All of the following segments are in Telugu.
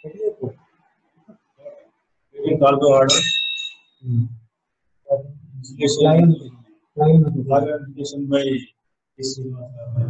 Taking call to order. Installation, organization by P. Srinivasa.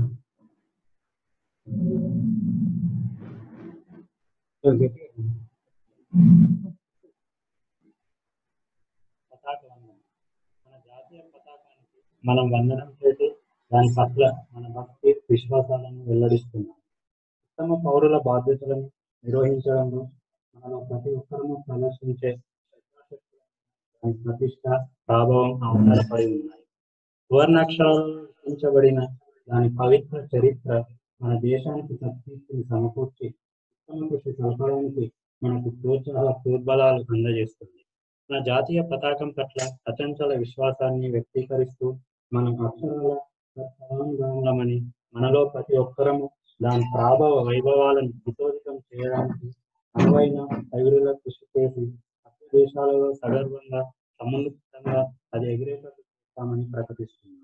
పతాక వందనం మన జాతీయ పతాకానికి మనం వందనం చేసి దాని పట్ల మన భక్తి విశ్వాసాలను వెల్లడిస్తున్నాం ఉత్తమ పౌరుల బాధ్యతలను నిర్వహించడంలో మనలో ప్రతి ఒక్కరూ ప్రదర్శించే శ్రద్ధాశక్తులు, దాని ప్రతిష్ట ప్రభావం ఆధారపడి ఉన్నాయి సువర్ణాక్షరాలు లిఖించబడిన దాని పవిత్ర చరిత్ర మన దేశానికి శక్తిని సమకూర్చి ఉత్తమ కృషి సలపడానికి మనకు ప్రోత్సాహ ప్రోద్బలాలు అందజేస్తుంది మన జాతీయ పతాకం పట్ల అచంచల విశ్వాసాన్ని వ్యక్తీకరిస్తూ మనం అక్షరాల సత్సంగామని మనలో ప్రతి ఒక్కరము దాని ప్రాభవ వైభవాలను విశోధితం చేయడానికి అనువైన పైరుల కృషి చేసి అన్ని దేశాలలో సగర్వంగా సమున్నతంగా అది ఎగిరేటట్టు చేస్తామని ప్రకటిస్తున్నాం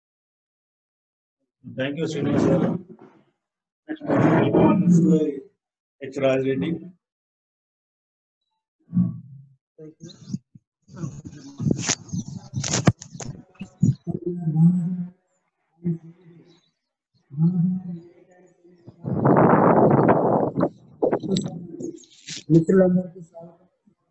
Thank you, Srinivasa. garu. Next, welcome to H. Raj Reddy. మిత్రులందరికీ స్వాగతం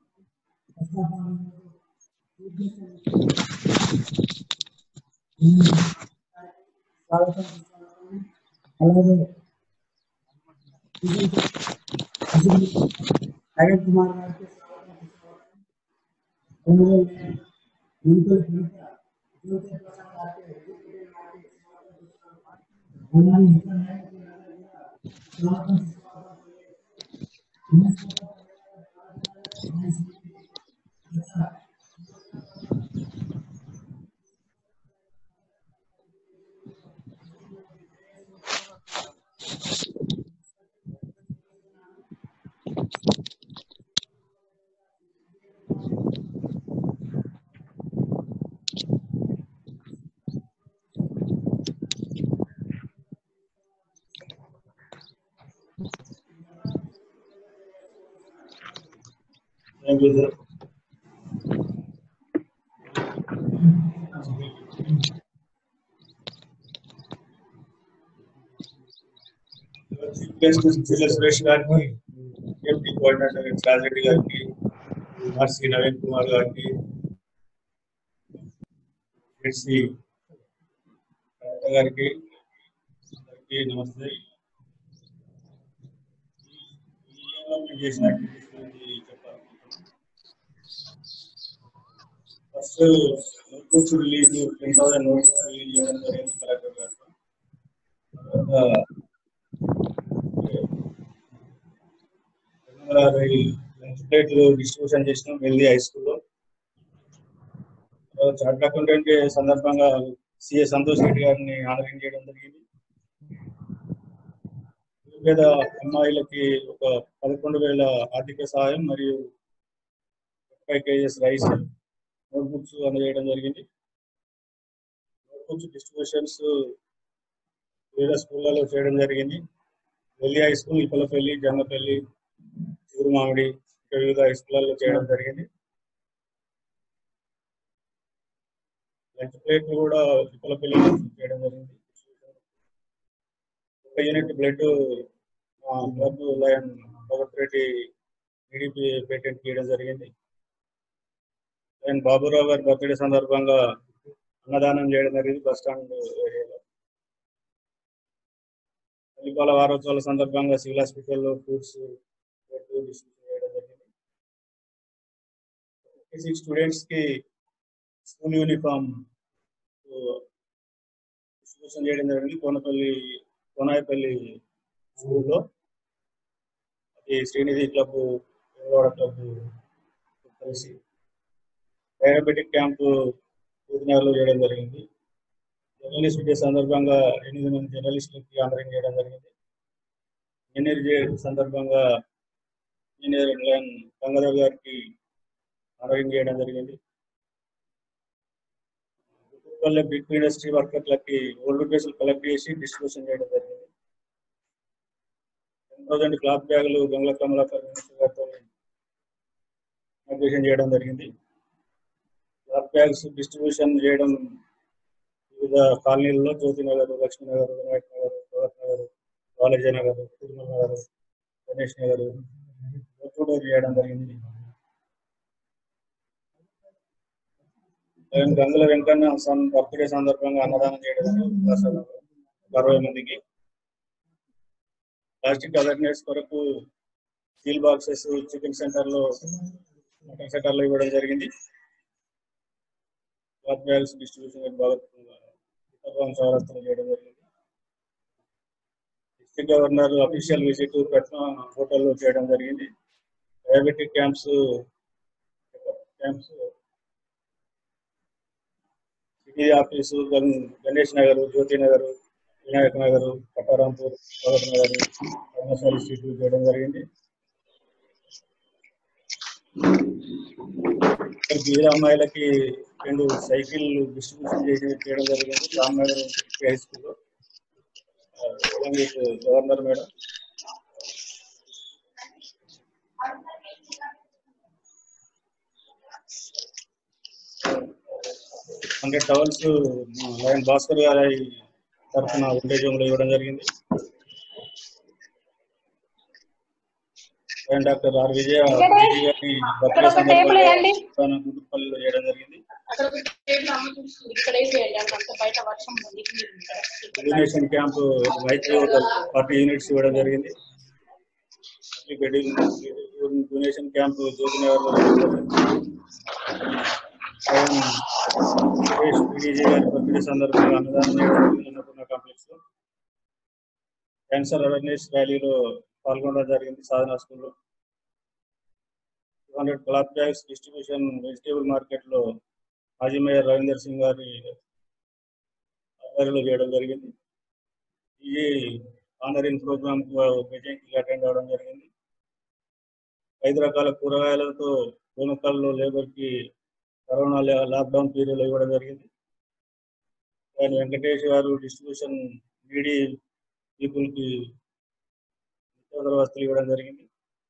స్వాగతం అలాగే నగర్ కుమార్ గారికి స్వాగతం అలాగే మున్సిపల్ కమిటీ జ్యోతి ప్రసాద్ గారికి అలాగే ఇతర నాయకులందరికీ స్వాగతం Thank you, sir. Chief guest జిల్లా సురేష్ గారికి ఎంపీ కోఆర్డినేటర్ ఎస్ రాజరెడ్డి గారికి ఆర్సి నవీన్ కుమార్ గారికి ఎస్సి కవిత గారికి అందరికీ నమస్తే ఈ ఇయర్లో మేము చేసిన activities గురించి చెప్పాలనుకుంటున్నాను first notebooks release ten thousand notebooks release చేయడం జరిగింది కలెక్టర్ గారు తర్వాత రెండు వందల అరవై లంచ్ ప్లేట్లు డిస్ట్రిబ్యూషన్ చేసినాం వెళ్ళి హై స్కూల్లో చార్ట్ అకౌంటెంట్ సందర్భంగా సిఏ సంతోష్ రెడ్డి గారిని ఆనరింగ్ చేయడం జరిగింది పేద అమ్మాయిలకి ఒక పదకొండు వేల ఆర్థిక సహాయం మరియు ఫైవ్ కేజెస్ రైస్ నోట్బుక్స్ అందజేయడం జరిగింది నోట్బుక్స్ డిస్ట్రిబ్యూషన్స్ వివిధ స్కూళ్ళలో చేయడం జరిగింది వెళ్ళి హై స్కూల్ ఇప్పలపల్లి జమ్మపల్లి చిగురుమామిడి ఇంకా వివిధ హై స్కూళ్ళలో చేయడం జరిగింది లంచ్ ప్లేట్ కూడా ఇప్పలపల్లి చేయడం జరిగింది ఒక unit blood club lion Bhagat Reddy TDP patent చేయడం జరిగింది అండ్ బాబురావు గారి బర్త్డే సందర్భంగా అన్నదానం చేయడం జరిగింది బస్ స్టాండ్ ఏరియాలో తల్లిపాల వారోత్సవాల సందర్భంగా సివిల్ హాస్పిటల్లో ఫ్రూట్స్ డిస్ట్రిబ్యూషన్ చేయడం జరిగింది స్టూడెంట్స్ కి స్కూల్ యూనిఫామ్ డిస్ట్రిబ్యూషన్ చేయడం జరిగింది కోనపల్లి కోనాయపల్లి స్కూల్లో అది శ్రీనిధి క్లబ్ వేమవాడ క్లబ్ కలిసి డయాబెటిక్ క్యాంపు పూర్తినగర్లో చేయడం జరిగింది జర్నలిస్ట్ డే సందర్భంగా ఎనిమిది మంది జర్నలిస్టులకి ఆనరింగ్ చేయడం జరిగింది ఇంజనీర్ డే సందర్భంగా ఇంజనీర్ లయన్ గంగాధర్ గారికి ఆనరింగ్ చేయడం జరిగింది వల్ల బిగ్ ఇండస్ట్రీ వర్కర్లకి ఓల్డ్ డ్రెస్సులు కలెక్ట్ చేసి డిస్ట్రిబ్యూషన్ చేయడం జరిగింది థౌసండ్ క్లాత్ బ్యాగులు గంగల కమలాకర్ గారితో అడ్మిషన్ చేయడం జరిగింది క్లాత్ బ్యాగ్స్ డిస్ట్రిబ్యూషన్ చేయడం వివిధ కాలనీలలో జ్యోతి నగర్ లక్ష్మీ నగర్ వినాయక్ నగర్ భగత్ నగర్ కాలేజీ నగర్ తిరుమల నగర్ గణేష్ నగర్ డోర్ చేయడం జరిగింది and Gangula Venkanna son birthday సందర్భంగా అన్నదానం చేయడం జరిగింది అసలు ఒక అరవై మందికి ప్లాస్టిక్ అవేర్నెస్ కొరకు స్టీల్ బాక్సెస్ చికెన్ సెంటర్ లో మటన్ సెంటర్ లో ఇవ్వడం జరిగింది క్లాత్ బ్యాగ్స్ డిస్ట్రిబ్యూషన్ బాగా సంవత్సరం చేయడం జరిగింది డిస్ట్రిక్ట్ గవర్నర్ అఫీషియల్ విజిట్ పెట్టిన హోటల్లో చేయడం జరిగింది diabetic camps camps city office గన్- గణేష్ నగర్ జ్యోతి నగర్ వినాయక్ నగర్ పట్టారాంపూర్ భగత్ నగర్ కర్మశాల స్ట్రీట్ చేయడం జరిగింది ఇక్కడ బీద అమ్మాయిలకి రెండు సైకిల్ డిస్ట్రిబ్యూషన్ చేసి చేయడం జరిగింది రామ్నగర్ హై స్కూల్లో governor madam hundred towels lion Bhaskar గారి తరఫున విలేజ్ హోమ్ లో ఇవ్వడం జరిగింది lion doctor R Vijaya Vijaya గారి బర్త్డే ఒక టేబుల్ వేయండి. సందర్భంగా గుంటుపల్లిలో చేయడం జరిగింది అక్కడ ఒక టేబుల్ అమ్మ చూస్తుంది ఇక్కడ వేసేయండి అంత బయట వర్షం ఉంది donation camp Maitri hotel forty units ఇవ్వడం జరిగింది ఈ బెడ్డింగ్ డొనేషన్ క్యాంప్ జ్యోతినగర్ పీడీజీ గారి బర్త్డే సందర్భంగా అన్నదానం చేయడం జరిగింది అన్నపూర్ణ కాంప్లెక్స్ లో క్యాన్సర్ అవేర్నెస్ ర్యాలీలో పాల్గొనడం జరిగింది సాధన స్కూల్లో two hundred cloth bags distribution vegetable market లో మాజీ మేయర్ రవీందర్ సింగ్ గారి ఆధ్వర్యంలో చేయడం జరిగింది ఈ ఆనరింగ్ ప్రోగ్రామ్ బీజేపీకి అటెండ్ అవ్వడం జరిగింది ఐదు రకాల కూరగాయలతో బోనకాల్లో లేబర్ కి కరోనా లా- లాక్డౌన్ పీరియడ్ లో ఇవ్వడం జరిగింది దాని వెంకటేష్ గారు డిస్ట్రిబ్యూషన్ నీడి పీపుల్ కి నిత్యావసర వస్తువులు ఇవ్వడం జరిగింది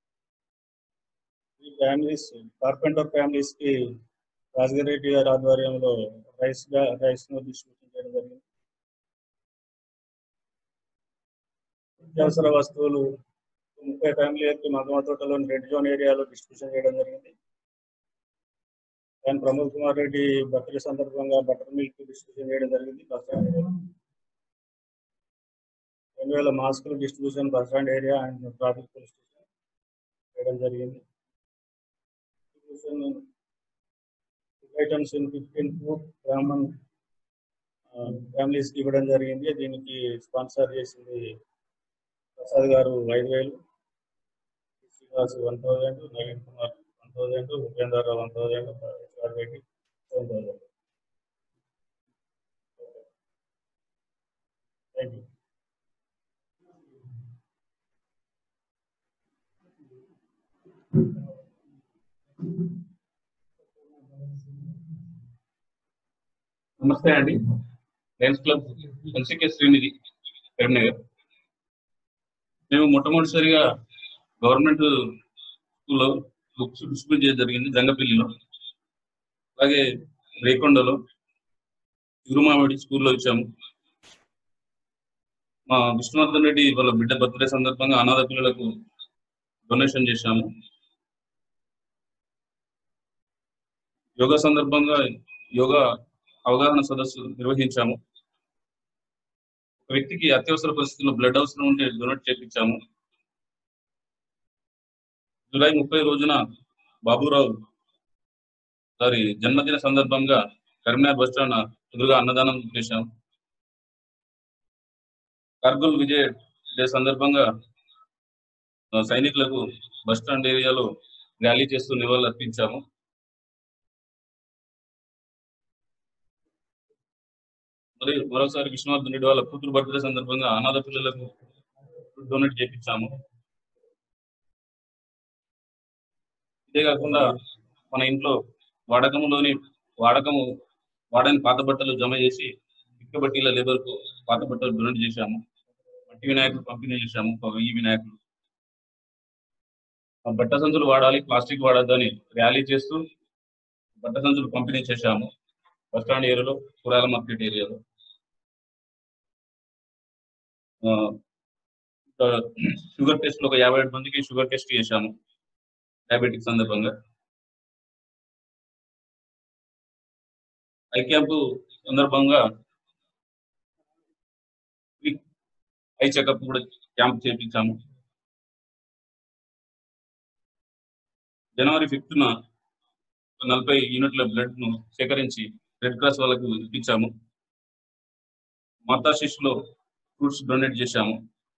ఈ ఫ్యామిలీస్ కార్పెంటర్ ఫ్యామిలీస్ కి రాజగిరి రెడ్డి గారి ఆధ్వర్యంలో రైస్ గా రైస్ ను డిస్ట్రిబ్యూషన్ చేయడం జరిగింది నిత్యావసర వస్తువులు ముప్పై ఫ్యామిలీలకి మగమ తోటలోని రెడ్ జోన్ ఏరియాలో డిస్ట్రిబ్యూషన్ చేయడం జరిగింది దాని ప్రమోద్ కుమార్ రెడ్డి బర్త్డే సందర్భంగా బటర్ మిల్క్ డిస్ట్రిబ్యూషన్ చేయడం జరిగింది బస్ స్టాండ్ ఏరియా రెండు వేల మాస్కులు distribution bus stand area and traffic police station చేయడం జరిగింది distribution items in fifteen food Brahmin families కి ఇవ్వడం జరిగింది దీనికి స్పాన్సర్ చేసింది ప్రసాద్ గారు ఐదు వేలు Srinivas one thousand Naveen Kumar one thousand Upender Rao one thousand HR Reddy seven thousand thank you నమస్తే అండి lions club NCK Srinidhi Karimnagar మేము మొట్టమొదటిసారిగా గవర్నమెంట్ స్కూల్లో బుక్స్ డిస్ట్రిబ్యూట్ చేయడం జరిగింది జంగపల్లిలో అలాగే రేకొండలో తిరుమామిడి స్కూల్లో ఇచ్చాము మా విష్ణువర్ధన్ రెడ్డి వాళ్ళ బిడ్డ బర్త్డే సందర్భంగా అనాథ పిల్లలకు డొనేషన్ చేశాము యోగా సందర్భంగా యోగా అవగాహన సదస్సు నిర్వహించాము ఒక వ్యక్తికి అత్యవసర పరిస్థితుల్లో బ్లడ్ అవసరం ఉంటే డొనేట్ చేపించాము జూలై ముప్పై రోజున బాబురావు గారి జన్మదిన సందర్భంగా కరీంనగర్ బస్ స్టాండ్ ఎదురుగా అన్నదానం చేశాం కార్గిల్ విజయ్ డే సందర్భంగా ఆ, సైనికులకు బస్ స్టాండ్ ఏరియాలో ర్యాలీ చేస్తూ నివాళులు అర్పించాము మరి మరోసారి విష్ణువర్ధన్ రెడ్డి వాళ్ళ కూతురు బర్త్డే సందర్భంగా అనాథ పిల్లలకు డొనేట్ చేపించాము ఇదే కాకుండా మన ఇంట్లో వాడకంలోని వాడకము వాడని పాత బట్టలు జమ చేసి ఇక్క బట్టీల లేబర్ కు పాత బట్టలు డొనేట్ చేశాము మట్టి వినాయకులు పంపిణీ చేశాము ఒక వెయ్యి వినాయకులు ఆ బట్ట సంచులు వాడాలి ప్లాస్టిక్ వాడద్దని ర్యాలీ చేస్తూ బట్ట సంచులు పంపిణీ చేశాము బస్ స్టాండ్ ఏరియాలో కూరగాయల మార్కెట్ ఏరియాలో ఆ, ఇంకా షుగర్ టెస్ట్ లో ఒక యాభై ఏడు మందికి షుగర్ టెస్ట్ చేశాము డయాబెటిక్ సందర్భంగా ఐ క్యాంపు సందర్భంగా ఐ చెకప్ కూడా క్యాంప్ చేపించాము జనవరి ఫిఫ్త్ నలభై యూనిట్ల బ్లడ్ ను సేకరించి రెడ్ క్రాస్ వాళ్ళకు ఇప్పించాము మాతా శిశులో ఫ్రూట్స్ డొనేట్ చేశాము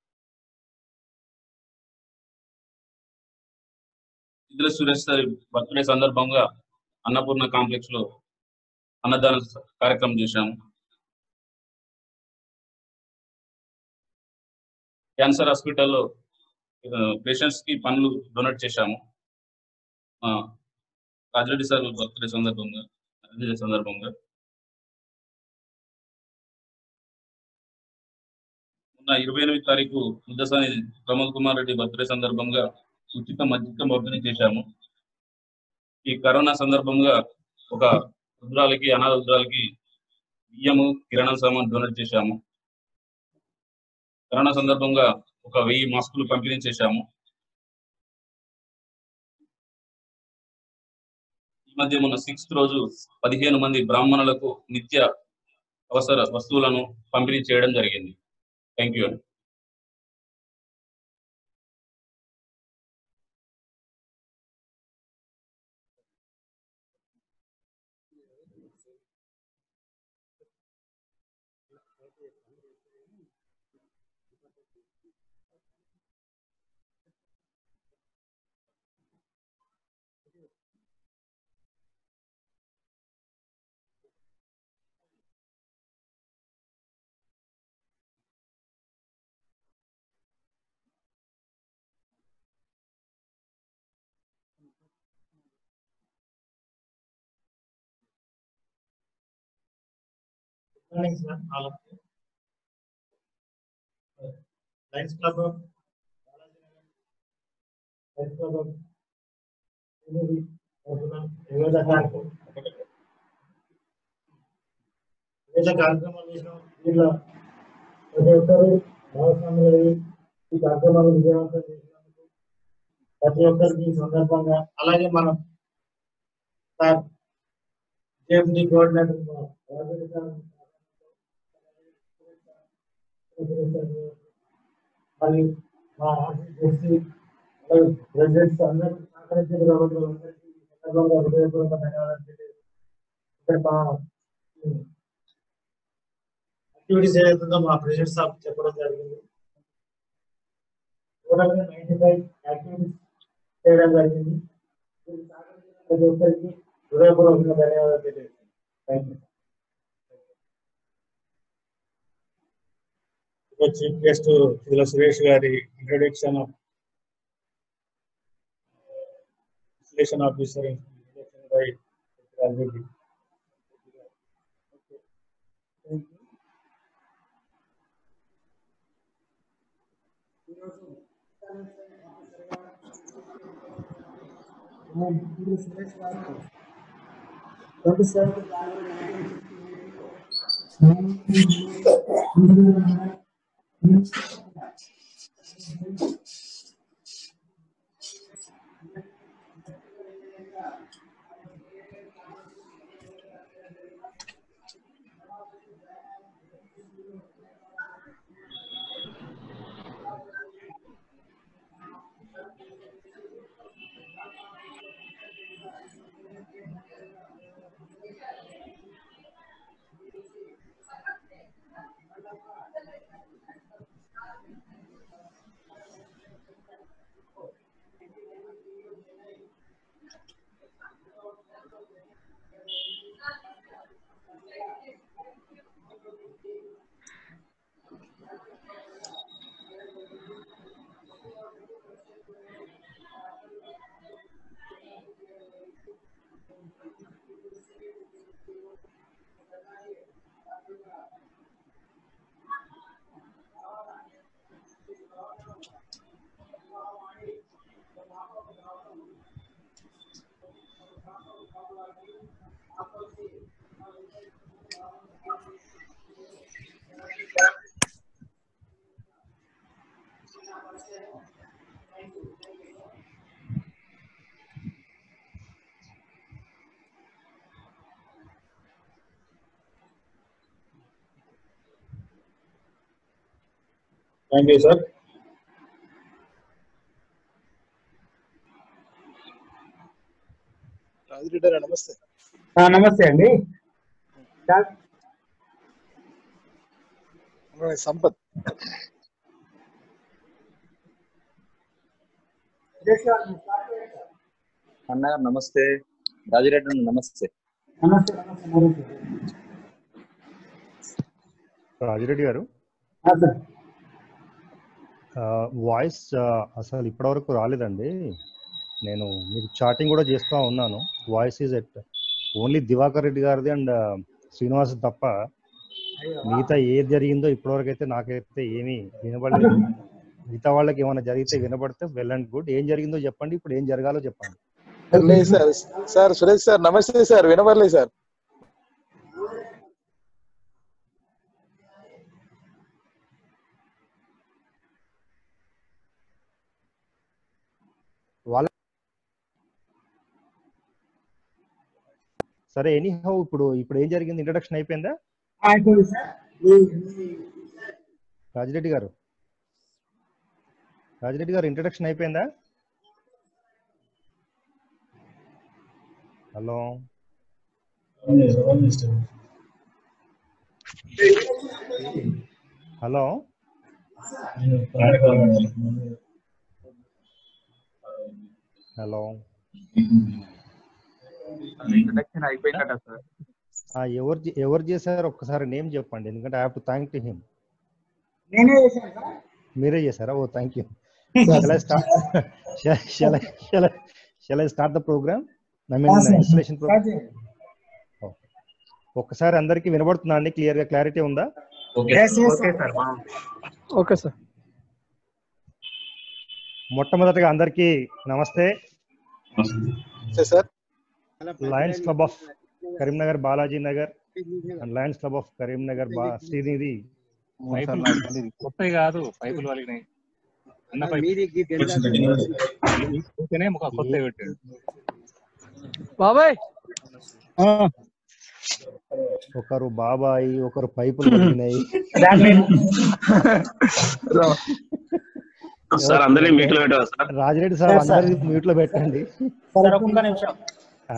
ఇదిల సురేష్ సారి బర్త్డే సందర్భంగా అన్నపూర్ణ కాంప్లెక్స్ లో అన్నదాన కార్యక్రమం చేశాము క్యాన్సర్ హాస్పిటల్లో పేషెంట్స్ కి పనులు డొనేట్ చేశాము ఆ, రాజిరెడ్డి సార్ బర్త్డే సందర్భంగా అదే సందర్భంగా మొన్న ఇరవై ఎనిమిది తారీఖు ముద్దసాని ప్రమోద్ కుమార్ రెడ్డి బర్త్డే సందర్భంగా ఉచిత మద్యం పంపిణీ చేశాము ఈ కరోనా సందర్భంగా ఒక వృద్ధురాలకి అనాథ వృద్ధురాలకి బియ్యము కిరాణా సామాన్ డొనేట్ చేశాము కరోనా సందర్భంగా ఒక వెయ్యి మాస్కులు పంపిణీ చేశాము ఈ మధ్య మొన్న సిక్స్త్ రోజు పదిహేను మంది బ్రాహ్మణులకు నిత్య అవసర వస్తువులను పంపిణీ చేయడం జరిగింది thank you morning, sir, all of you. Uh, Lions Club of Lions Club of Unity, తరపున వివిధ కార్యక్రమం వివిధ కార్యక్రమాలు చేసినాం దీనిలో ప్రతి ఒక్కరు భాగస్వాములు అయ్యి ఈ కార్యక్రమాలు విజయవంతం చేసినందుకు ప్రతి ఒక్కరికి ఈ సందర్భంగా అలాగే మనం sir JMD coordinator Rajendra sir మరి మా ఆఫీస్ చేసి అలాగే ప్రెసిడెంట్స్ అందరూ సహకరించిన కాబట్టి వాళ్ళందరికీ ఈ సందర్భంగా హృదయపూర్వక ధన్యవాదాలు తెలియజేస్తున్నాను. ఇక్కడ మా యాక్టివిటీస్ ఏదైతుందో మా ప్రెసిడెంట్ సార్ చెప్పడం జరిగింది టోటల్గా నైన్టీ ఫైవ్ యాక్టివిటీస్ చేయడం జరిగింది దీనికి సహకరించిన ప్రతి ఒక్కరికి హృదయపూర్వకంగా ధన్యవాదాలు తెలియజేస్తున్నాను థ్యాంక్ యూ చీఫ్ గెస్ట్ ఇదిల సురేష్ గారి ఇంట్రొడక్షన్ ఆఫ్ విశ్లేషణ officer introduction by Rajareddy Suresh గారు twenty seventh thank you sir Rajareddy నమస్తే ఆ, నమస్తే అండి సార్, అవునండి, సంపత్ సురేష్ గారు, మీరు స్టార్ట్ చేయండి సార్. అన్న నమస్తే రాజిరెడ్డి అన్న నమస్తే నమస్తే నమస్తే నమస్తే రాజిరెడ్డి గారు ఆ, సార్ వాయిస్ అసలు ఇప్పటివరకు రాలేదండి నేను మీకు చాటింగ్ కూడా చేస్తూ ఉన్నాను voice is at only Diwakar Reddy గారిది అండ్ శ్రీనివాస్ తప్ప అయ్యో, మిగతా ఏది జరిగిందో ఇప్పటివరకు అయితే నాకైతే ఏమీ వినపడలేదు మిగతా వాళ్ళకి ఏమైనా జరిగితే వినపడితే వెల్ అండ్ గుడ్ ఏం జరిగిందో చెప్పండి ఇప్పుడు ఏం జరగాలో చెప్పండి లేదు సార్ సార్ సురేష్ సార్ నమస్తే సార్ వినపడలేదు సార్ వాళ్ళ సరే ఎనీ హౌ ఇప్పుడు ఇప్పుడు ఏం జరిగింది ఇంట్రడక్షన్ అయిపోయిందా అయిపోయింది సార్ మీ- మీ- రాజిరెడ్డి గారు రాజిరెడ్డి గారు ఇంట్రడక్షన్ అయిపోయిందా హలో అవును సార్ అవును సార్ హలో నేను కార్యక్రమం హలో ఇంట్రడక్షన్ అయిపోయిందట సార్ ఆ, ఎవరు చే- ఎవరు చేశారు ఒక్కసారి నేమ్ చెప్పండి ఎందుకంటే I have to thank to him నేనే చేశాను సార్ మీరే చేశారా oh thank you shall I start the programme I mean Yes, sir. Installation start programme చేయండి. ఒక్కసారి అందరికీ వినబడుతుందా అండి క్లియర్ గా క్లారిటీ ఉందా Yes, yes, okay sir. Sir okay sir మొట్టమొదటిగా అందరికీ నమస్తే నమస్తే sir lions club of Karimnagar Balaji Nagar and lions club of Karimnagar బా శ్రీనిధి పైపులు కొత్తవి కాదు పైపులు వలిగినాయి అన్న పైపు ఊరికనే ఒక కొత్త పెట్టాడు బాబాయ్ ఒకరు బాబాయి ఒకరు పైపులు పడినాయి సార్ అందరినీ మీట్లో పెట్టారు సార్ రాజిరెడ్డి సార్ అందరి మ్యూట్ లో పెట్టండి సార్ ఒక్క నిమిషం ఆ,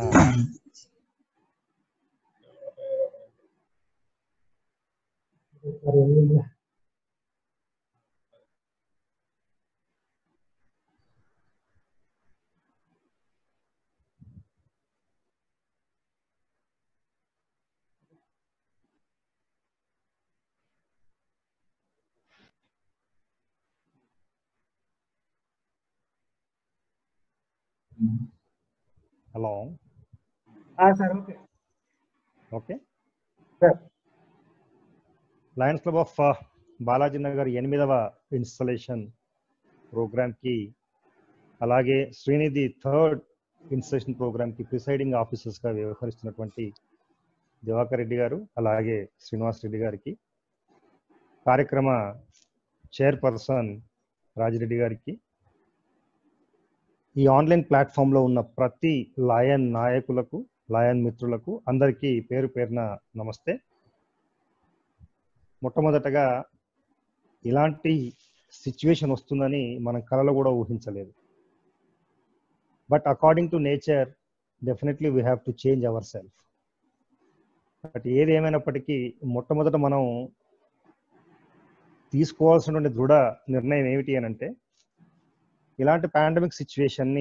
హలో ఆ, sir okay okay sir lions club of Balaji Nagar ఎనిమిదవ ఇన్స్టలేషన్ ప్రోగ్రామ్కి అలాగే శ్రీనిధి థర్డ్ ఇన్స్టలేషన్ ప్రోగ్రామ్కి ప్రిసైడింగ్ ఆఫీసర్స్గా వ్యవహరిస్తున్నటువంటి దివాకర్ రెడ్డి గారు అలాగే శ్రీనివాస్ రెడ్డి గారికి కార్యక్రమ చైర్పర్సన్ రాజిరెడ్డి గారికి ఈ ఆన్లైన్ ప్లాట్ఫామ్లో ఉన్న ప్రతి లాయన్ నాయకులకు లాయన్ మిత్రులకు అందరికీ పేరు పేరున నమస్తే మొట్టమొదటగా ఇలాంటి సిచ్యువేషన్ వస్తుందని మనం కలలో కూడా ఊహించలేదు but according to nature definitely we have to change our self but ఏది ఏమైనప్పటికీ మొట్టమొదట మనం తీసుకోవాల్సినటువంటి దృఢ నిర్ణయం ఏమిటి అని అంటే ఇలాంటి పాండమిక్ సిచ్యువేషన్ని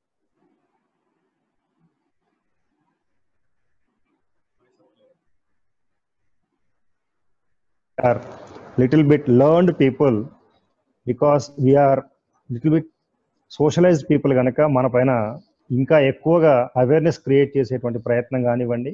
are little bit learned people because we are little bit socialised people కనుక మన పైన ఇంకా ఎక్కువగా అవేర్నెస్ క్రియేట్ చేసేటువంటి ప్రయత్నం కానివ్వండి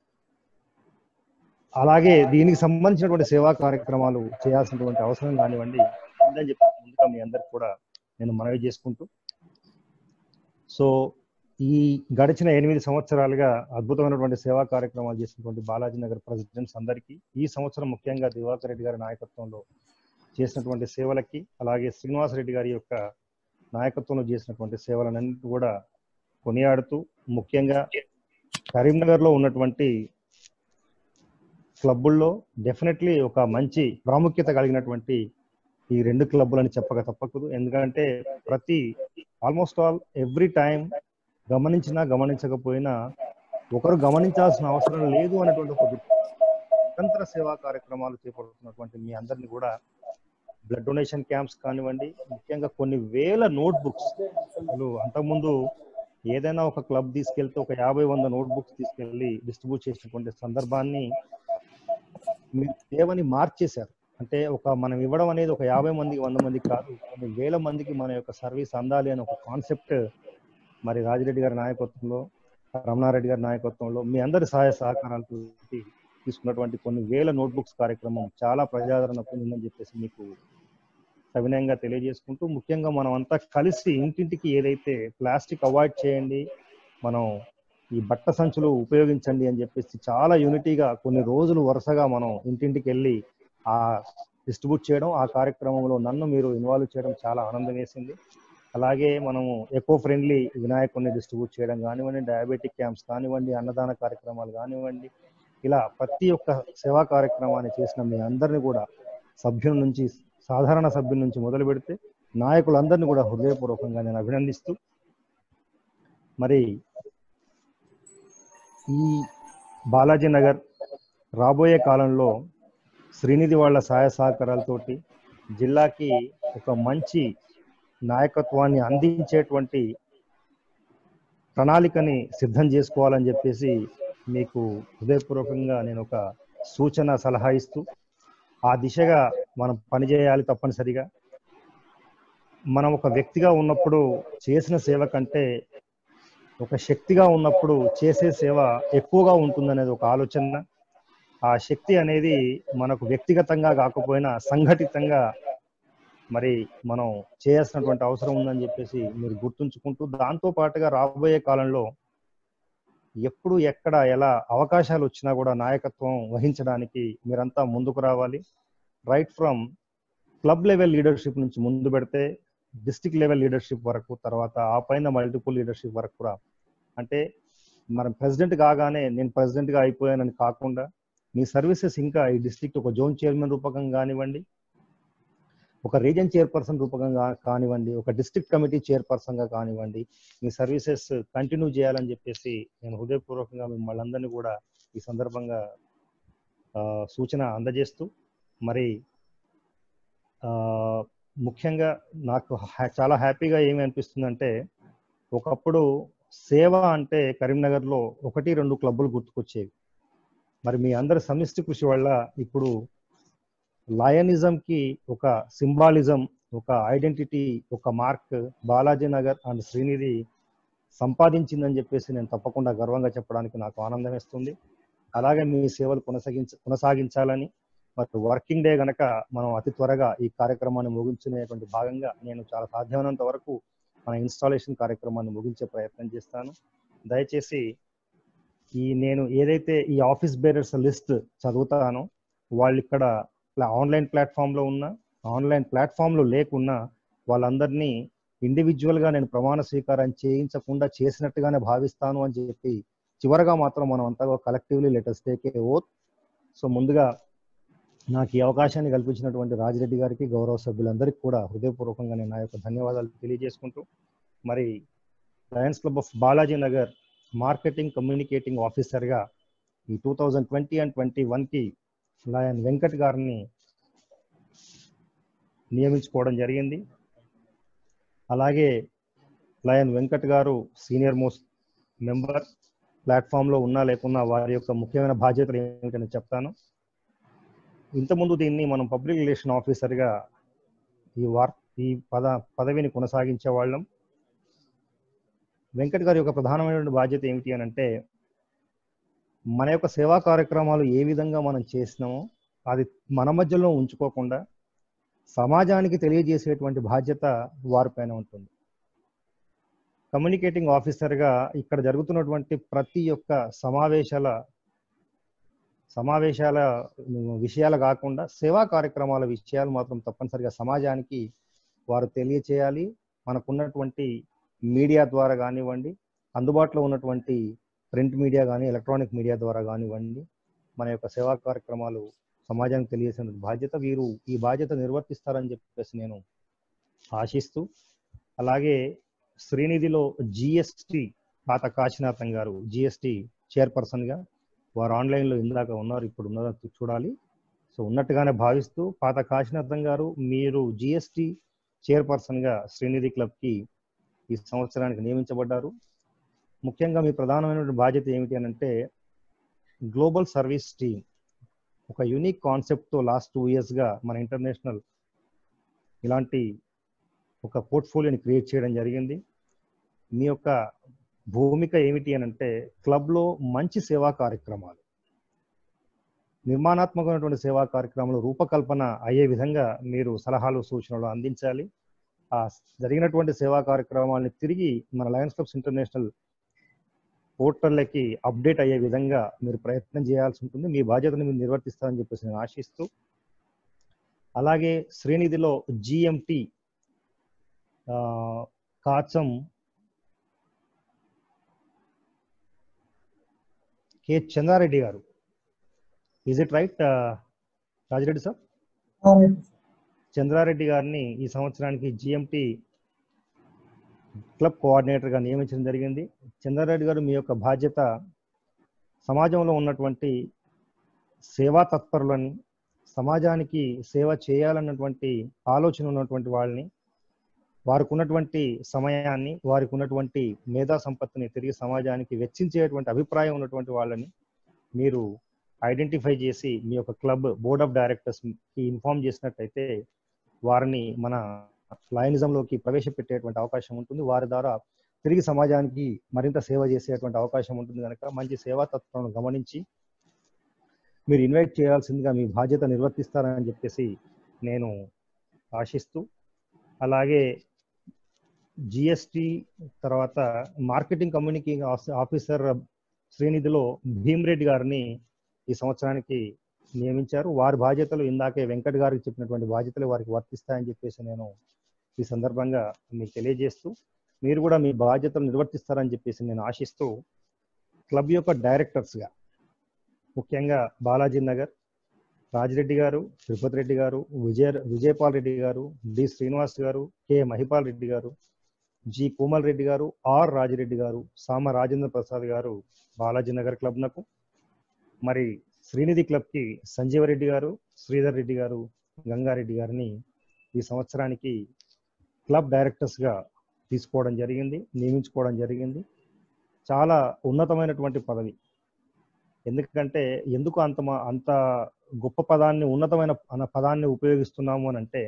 అలాగే దీనికి సంబంధించినటువంటి సేవా కార్యక్రమాలు చేయాల్సినటువంటి అవసరం కానివ్వండి ఉందని చెప్పి ముందుగా మీ అందరికి కూడా నేను మనవి చేసుకుంటూ సో ఈ గడిచిన ఎనిమిది సంవత్సరాలుగా అద్భుతమైనటువంటి సేవా కార్యక్రమాలు చేసినటువంటి బాలాజీ నగర్ ప్రెసిడెంట్స్ అందరికీ ఈ సంవత్సరం ముఖ్యంగా దివాకర్ రెడ్డి గారి నాయకత్వంలో చేసినటువంటి సేవలకి అలాగే శ్రీనివాసరెడ్డి గారి యొక్క నాయకత్వంలో చేసినటువంటి సేవలన్నింటి కూడా కొనియాడుతూ ముఖ్యంగా కరీంనగర్లో ఉన్నటువంటి క్లబ్బుల్లో డెఫినెట్లీ ఒక మంచి ప్రాముఖ్యత కలిగినటువంటి ఈ రెండు క్లబ్బులని చెప్పక తప్పకూడదు ఎందుకంటే ప్రతి ఆల్మోస్ట్ ఆల్ ఎవ్రీ టైం గమనించినా గమనించకపోయినా ఒకరు గమనించాల్సిన అవసరం లేదు అనేటువంటి ఒక నిరంతర సేవా కార్యక్రమాలు చేపడుతున్నటువంటి మీ అందరినీ కూడా బ్లడ్ డొనేషన్ క్యాంప్స్ కానివ్వండి ముఖ్యంగా కొన్ని వేల నోట్ బుక్స్ అసలు అంతకుముందు ఏదైనా ఒక క్లబ్ తీసుకెళ్తే ఒక యాభై వంద నోట్ బుక్స్ తీసుకెళ్లి డిస్ట్రిబ్యూట్ చేసినటువంటి సందర్భాన్ని మీరు సేవని మార్చేశారు అంటే ఒక మనం ఇవ్వడం అనేది ఒక యాభై మందికి వంద మందికి కాదు కొన్ని వేల మందికి మన యొక్క సర్వీస్ అందాలి అనే ఒక కాన్సెప్ట్ మరి రాజిరెడ్డి గారి నాయకత్వంలో రమణారెడ్డి గారి నాయకత్వంలో మీ అందరి సహాయ సహకారాలతో తీసుకున్నటువంటి కొన్ని వేల నోట్బుక్స్ కార్యక్రమం చాలా ప్రజాదరణ పొందిందని చెప్పేసి మీకు సవినయంగా తెలియజేసుకుంటూ ముఖ్యంగా మనం అంతా కలిసి ఇంటింటికి ఏదైతే ప్లాస్టిక్ అవాయిడ్ చేయండి మనం ఈ బట్ట సంచులు ఉపయోగించండి అని చెప్పేసి చాలా యూనిటీగా కొన్ని రోజులు వరుసగా మనం ఇంటింటికి వెళ్ళి ఆ డిస్ట్రిబ్యూట్ చేయడం ఆ కార్యక్రమంలో నన్ను మీరు ఇన్వాల్వ్ చేయడం చాలా ఆనందం వేసింది అలాగే మనము ఎకో ఫ్రెండ్లీ వినాయకుడిని డిస్ట్రిబ్యూట్ చేయడం కానివ్వండి డయాబెటిక్ క్యాంప్స్ కానివ్వండి అన్నదాన కార్యక్రమాలు కానివ్వండి ఇలా ప్రతి ఒక్క సేవా కార్యక్రమాన్ని చేసిన మీ అందరిని కూడా సభ్యుల నుంచి సాధారణ సభ్యుల నుంచి మొదలు పెడితే నాయకులందరినీ కూడా హృదయపూర్వకంగా నేను అభినందిస్తూ మరి ఈ బాలాజీ నగర్ రాబోయే కాలంలో శ్రీనిధి వాళ్ళ సహాయ సహకారాలతోటి జిల్లాకి ఒక మంచి నాయకత్వాన్ని అందించేటువంటి ప్రణాళికని సిద్ధం చేసుకోవాలని చెప్పేసి మీకు హృదయపూర్వకంగా నేను ఒక సూచన సలహా ఇస్తూ ఆ దిశగా మనం పనిచేయాలి తప్పనిసరిగా మనం ఒక వ్యక్తిగా ఉన్నప్పుడు చేసిన సేవ కంటే ఒక శక్తిగా ఉన్నప్పుడు చేసే సేవ ఎక్కువగా ఉంటుందనేది ఒక ఆలోచన ఆ శక్తి అనేది మనకు వ్యక్తిగతంగా కాకపోయినా సంఘటితంగా మరి మనం చేయాల్సినటువంటి అవసరం ఉందని చెప్పేసి మీరు గుర్తుంచుకుంటూ దాంతో పాటుగా రాబోయే కాలంలో ఎప్పుడు ఎక్కడ ఎలా అవకాశాలు వచ్చినా కూడా నాయకత్వం వహించడానికి మీరంతా ముందుకు రావాలి right from club level leadership నుంచి ముందు పెడితే డిస్టిక్ లెవెల్ లీడర్షిప్ వరకు తర్వాత ఆ పైన మల్టిపుల్ లీడర్షిప్ వరకు కూడా అంటే మనం ప్రెసిడెంట్ కాగానే నేను ప్రెసిడెంట్ గా అయిపోయానని కాకుండా మీ సర్వీసెస్ ఇంకా ఈ డిస్ట్రిక్ట్ ఒక జోన్ చైర్మన్ రూపకంగా కానివ్వండి ఒక రీజన్ చైర్పర్సన్ రూపకంగా కానివ్వండి ఒక డిస్ట్రిక్ట్ కమిటీ చైర్పర్సన్ గా కానివ్వండి మీ సర్వీసెస్ కంటిన్యూ చేయాలని చెప్పేసి నేను హృదయపూర్వకంగా మిమ్మల్ని అందరినీ కూడా ఈ సందర్భంగా సూచన అందజేస్తూ మరి ముఖ్యంగా నాకు చాలా హ్యాపీగా ఏమి అనిపిస్తుందంటే ఒకప్పుడు సేవ అంటే కరీంనగర్లో ఒకటి రెండు క్లబ్బులు గుర్తుకొచ్చేవి మరి మీ అందరి సమిష్టి కృషి వల్ల ఇప్పుడు లయనిజంకి ఒక సింబాలిజం ఒక ఐడెంటిటీ ఒక మార్క్ బాలాజీ నగర్ అండ్ శ్రీనిధి సంపాదించిందని చెప్పేసి నేను తప్పకుండా గర్వంగా చెప్పడానికి నాకు ఆనందం వేస్తుంది అలాగే మీ సేవలు కొనసాగించ కొనసాగించాలని మరి వర్కింగ్ డే గనక మనం అతి త్వరగా ఈ కార్యక్రమాన్ని ముగించుకునేటువంటి భాగంగా నేను చాలా సాధ్యమైనంత వరకు మన ఇన్స్టాలేషన్ కార్యక్రమాన్ని ముగించే ప్రయత్నం చేస్తాను దయచేసి ఈ నేను ఏదైతే ఈ ఆఫీస్ బేరర్స్ లిస్ట్ చదువుతానో వాళ్ళు ఇక్కడ ఆన్లైన్ ప్లాట్ఫామ్లో ఉన్న ఆన్లైన్ ప్లాట్ఫామ్లో లేకున్నా వాళ్ళందరినీ ఇండివిజువల్గా నేను ప్రమాణ స్వీకారం చేయించకుండా చేసినట్టుగానే భావిస్తాను అని చెప్పి చివరగా మాత్రం మనం అంతా collectively let us take a oath so ముందుగా నాకు ఈ అవకాశాన్ని కల్పించినటువంటి రాజిరెడ్డి గారికి గౌరవ సభ్యులందరికీ కూడా హృదయపూర్వకంగా నేను నా యొక్క ధన్యవాదాలు తెలియజేసుకుంటూ మరి lions club of Balaji Nagar marketing communicating ఆఫీసర్గా ఈ two thousand twenty and twenty వన్కి లయన్ వెంకట్ గారిని నియమించుకోవడం జరిగింది అలాగే లయన్ వెంకట్ గారు సీనియర్ మోస్ట్ మెంబర్ ప్లాట్ఫామ్లో ఉన్నా లేకున్నా వారి యొక్క ముఖ్యమైన బాధ్యతలు ఏమిటని చెప్తాను ఇంతకుముందు దీన్ని మనం పబ్లిక్ రిలేషన్ ఆఫీసర్గా ఈ వార్ ఈ పద పదవిని కొనసాగించే వాళ్ళం వెంకట్ గారి యొక్క ప్రధానమైనటువంటి బాధ్యత ఏమిటి అని అంటే మన యొక్క సేవా కార్యక్రమాలు ఏ విధంగా మనం చేసినామో అది మన మధ్యలో ఉంచుకోకుండా సమాజానికి తెలియజేసేటువంటి బాధ్యత వారిపైన ఉంటుంది కమ్యూనికేటింగ్ ఆఫీసర్గా ఇక్కడ జరుగుతున్నటువంటి ప్రతి ఒక్క సమావేశాల సమావేశాల విషయాలు కాకుండా సేవా కార్యక్రమాల విషయాలు మాత్రం తప్పనిసరిగా సమాజానికి వారు తెలియచేయాలి మనకున్నటువంటి మీడియా ద్వారా కానివ్వండి అందుబాటులో ఉన్నటువంటి ప్రింట్ మీడియా కానీ ఎలక్ట్రానిక్ మీడియా ద్వారా కానివ్వండి మన యొక్క సేవా కార్యక్రమాలు సమాజానికి తెలియజేసిన బాధ్యత వీరు ఈ బాధ్యత నిర్వర్తిస్తారని చెప్పేసి నేను ఆశిస్తూ అలాగే శ్రీనిధిలో జిఎస్టి పాత కాశీనాథం గారు జిఎస్టి చైర్పర్సన్గా వారు ఆన్లైన్లో ఇందాక ఉన్నారు ఇప్పుడు ఉన్నదో చూడాలి సో ఉన్నట్టుగానే భావిస్తూ పాత కాశీనాథం గారు మీరు జిఎస్టి చైర్పర్సన్గా శ్రీనిధి క్లబ్కి ఈ సంవత్సరానికి నియమించబడ్డారు ముఖ్యంగా మీ ప్రధానమైనటువంటి బాధ్యత ఏమిటి అని అంటే గ్లోబల్ సర్వీస్ టీమ్ ఒక యూనిక్ కాన్సెప్ట్తో లాస్ట్ టూ ఇయర్స్గా మన ఇంటర్నేషనల్ ఇలాంటి ఒక పోర్ట్ఫోలియోని క్రియేట్ చేయడం జరిగింది మీ యొక్క భూమిక ఏమిటి అని అంటే క్లబ్లో మంచి సేవా కార్యక్రమాలు నిర్మాణాత్మకమైనటువంటి సేవా కార్యక్రమాలు రూపకల్పన అయ్యే విధంగా మీరు సలహాలు సూచనలు అందించాలి ఆ జరిగినటువంటి సేవా కార్యక్రమాలని తిరిగి మన లయన్స్ క్లబ్స్ ఇంటర్నేషనల్ పోర్టల్లకి అప్డేట్ అయ్యే విధంగా మీరు ప్రయత్నం చేయాల్సి ఉంటుంది మీ బాధ్యతను మీరు నిర్వర్తిస్తారని చెప్పేసి నేను ఆశిస్తూ అలాగే శ్రీనిధిలో జిఎంటి కాచం కె చంద్రారెడ్డి గారు is it right Rajireddy sir Chandrareddy గారిని ఈ సంవత్సరానికి జిఎంటి క్లబ్ కోఆర్డినేటర్గా నియమించడం జరిగింది చంద్రారెడ్డి గారు మీ యొక్క బాధ్యత సమాజంలో ఉన్నటువంటి సేవా తత్పరులని సమాజానికి సేవ చేయాలన్నటువంటి ఆలోచన ఉన్నటువంటి వాళ్ళని వారికి ఉన్నటువంటి సమయాన్ని వారికి ఉన్నటువంటి మేధా సంపత్తిని తిరిగి సమాజానికి వెచ్చించేటువంటి అభిప్రాయం ఉన్నటువంటి వాళ్ళని మీరు ఐడెంటిఫై చేసి మీ యొక్క క్లబ్ బోర్డ్ ఆఫ్ డైరెక్టర్స్కి ఇన్ఫార్మ్ చేసినట్టయితే వారిని మన లయనిజంలోకి ప్రవేశపెట్టేటువంటి అవకాశం ఉంటుంది వారి ద్వారా తిరిగి సమాజానికి మరింత సేవ చేసేటువంటి అవకాశం ఉంటుంది కనుక మంచి సేవా తత్వాలను గమనించి మీరు ఇన్వైట్ చేయాల్సిందిగా మీ బాధ్యత నిర్వర్తిస్తారని చెప్పేసి నేను ఆశిస్తూ అలాగే జిఎస్టి తర్వాత మార్కెటింగ్ కమ్యూనికేషన్ ఆఫీసర్ శ్రీనిధిలో భీమ్రెడ్డి గారిని ఈ సంవత్సరానికి నియమించారు వారి బాధ్యతలు ఇందాకే వెంకట్ గారికి చెప్పినటువంటి బాధ్యతలు వారికి వర్తిస్తాయని చెప్పేసి నేను ఈ సందర్భంగా మీకు తెలియజేస్తూ మీరు కూడా మీ బాధ్యతలు నిర్వర్తిస్తారని చెప్పేసి నేను ఆశిస్తూ క్లబ్ యొక్క డైరెక్టర్స్గా ముఖ్యంగా బాలాజీ నగర్ రాజిరెడ్డి గారు తిరుపతి రెడ్డి గారు విజయ విజయపాల్ రెడ్డి గారు డి శ్రీనివాస్ గారు కె మహిపాల్ రెడ్డి గారు జి కోమల్ రెడ్డి గారు ఆర్ రాజిరెడ్డి గారు సామ రాజేంద్ర ప్రసాద్ గారు బాలాజీ నగర్ క్లబ్నకు మరి శ్రీనిధి క్లబ్కి సంజీవరెడ్డి గారు శ్రీధర్ రెడ్డి గారు గంగారెడ్డి గారిని ఈ సంవత్సరానికి క్లబ్ డైరెక్టర్స్గా తీసుకోవడం జరిగింది నియమించుకోవడం జరిగింది చాలా ఉన్నతమైనటువంటి పదవి ఎందుకంటే ఎందుకు అంత మా- అంత గొప్ప పదాన్ని ఉన్నతమైన అన్న పదాన్ని ఉపయోగిస్తున్నాము అని అంటే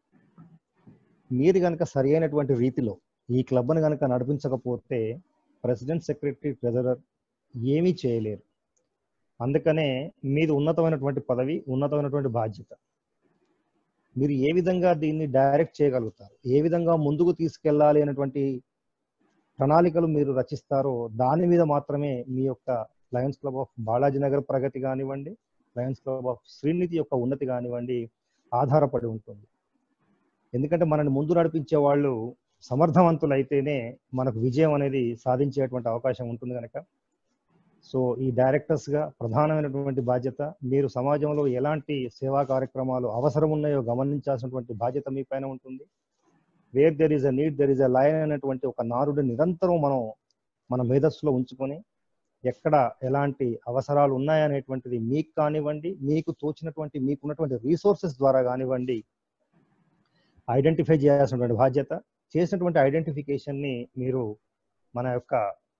మీరు కనుక సరి అయినటువంటి రీతిలో ఈ క్లబ్ను కనుక నడిపించకపోతే ప్రెసిడెంట్ సెక్రటరీ ట్రెజరర్ ఏమీ చేయలేరు అందుకనే మీది ఉన్నతమైనటువంటి పదవి ఉన్నతమైనటువంటి బాధ్యత మీరు ఏ విధంగా దీన్ని డైరెక్ట్ చేయగలుగుతారు ఏ విధంగా ముందుకు తీసుకెళ్ళాలి అనేటువంటి ప్రణాళికలు మీరు రచిస్తారో దాని మీద మాత్రమే మీ యొక్క lions club of Balaji Nagar ప్రగతి కానివ్వండి లయన్స్ క్లబ్ ఆఫ్ శ్రీనిధి యొక్క ఉన్నతి కానివ్వండి ఆధారపడి ఉంటుంది ఎందుకంటే మనని ముందు నడిపించే వాళ్ళు సమర్థవంతులైతేనే మనకు విజయం అనేది సాధించేటువంటి అవకాశం ఉంటుంది కనుక సో ఈ డైరెక్టర్స్ గా ప్రధానమైనటువంటి బాధ్యత మీరు సమాజంలో ఎలాంటి సేవా కార్యక్రమాలు అవసరం ఉన్నాయో గమనించాల్సినటువంటి బాధ్యత మీ పైన ఉంటుంది where there is a need there is a line అనేటువంటి ఒక నారుడు నిరంతరం మనం మన మేధస్సులో ఉంచుకొని ఎక్కడ ఎలాంటి అవసరాలు ఉన్నాయనేటువంటిది మీకు కానివ్వండి మీకు తోచినటువంటి మీకున్నటువంటి రీసోర్సెస్ ద్వారా కానివ్వండి ఐడెంటిఫై చేయాల్సినటువంటి బాధ్యత చేసినటువంటి ఐడెంటిఫికేషన్ ని మీరు మన యొక్క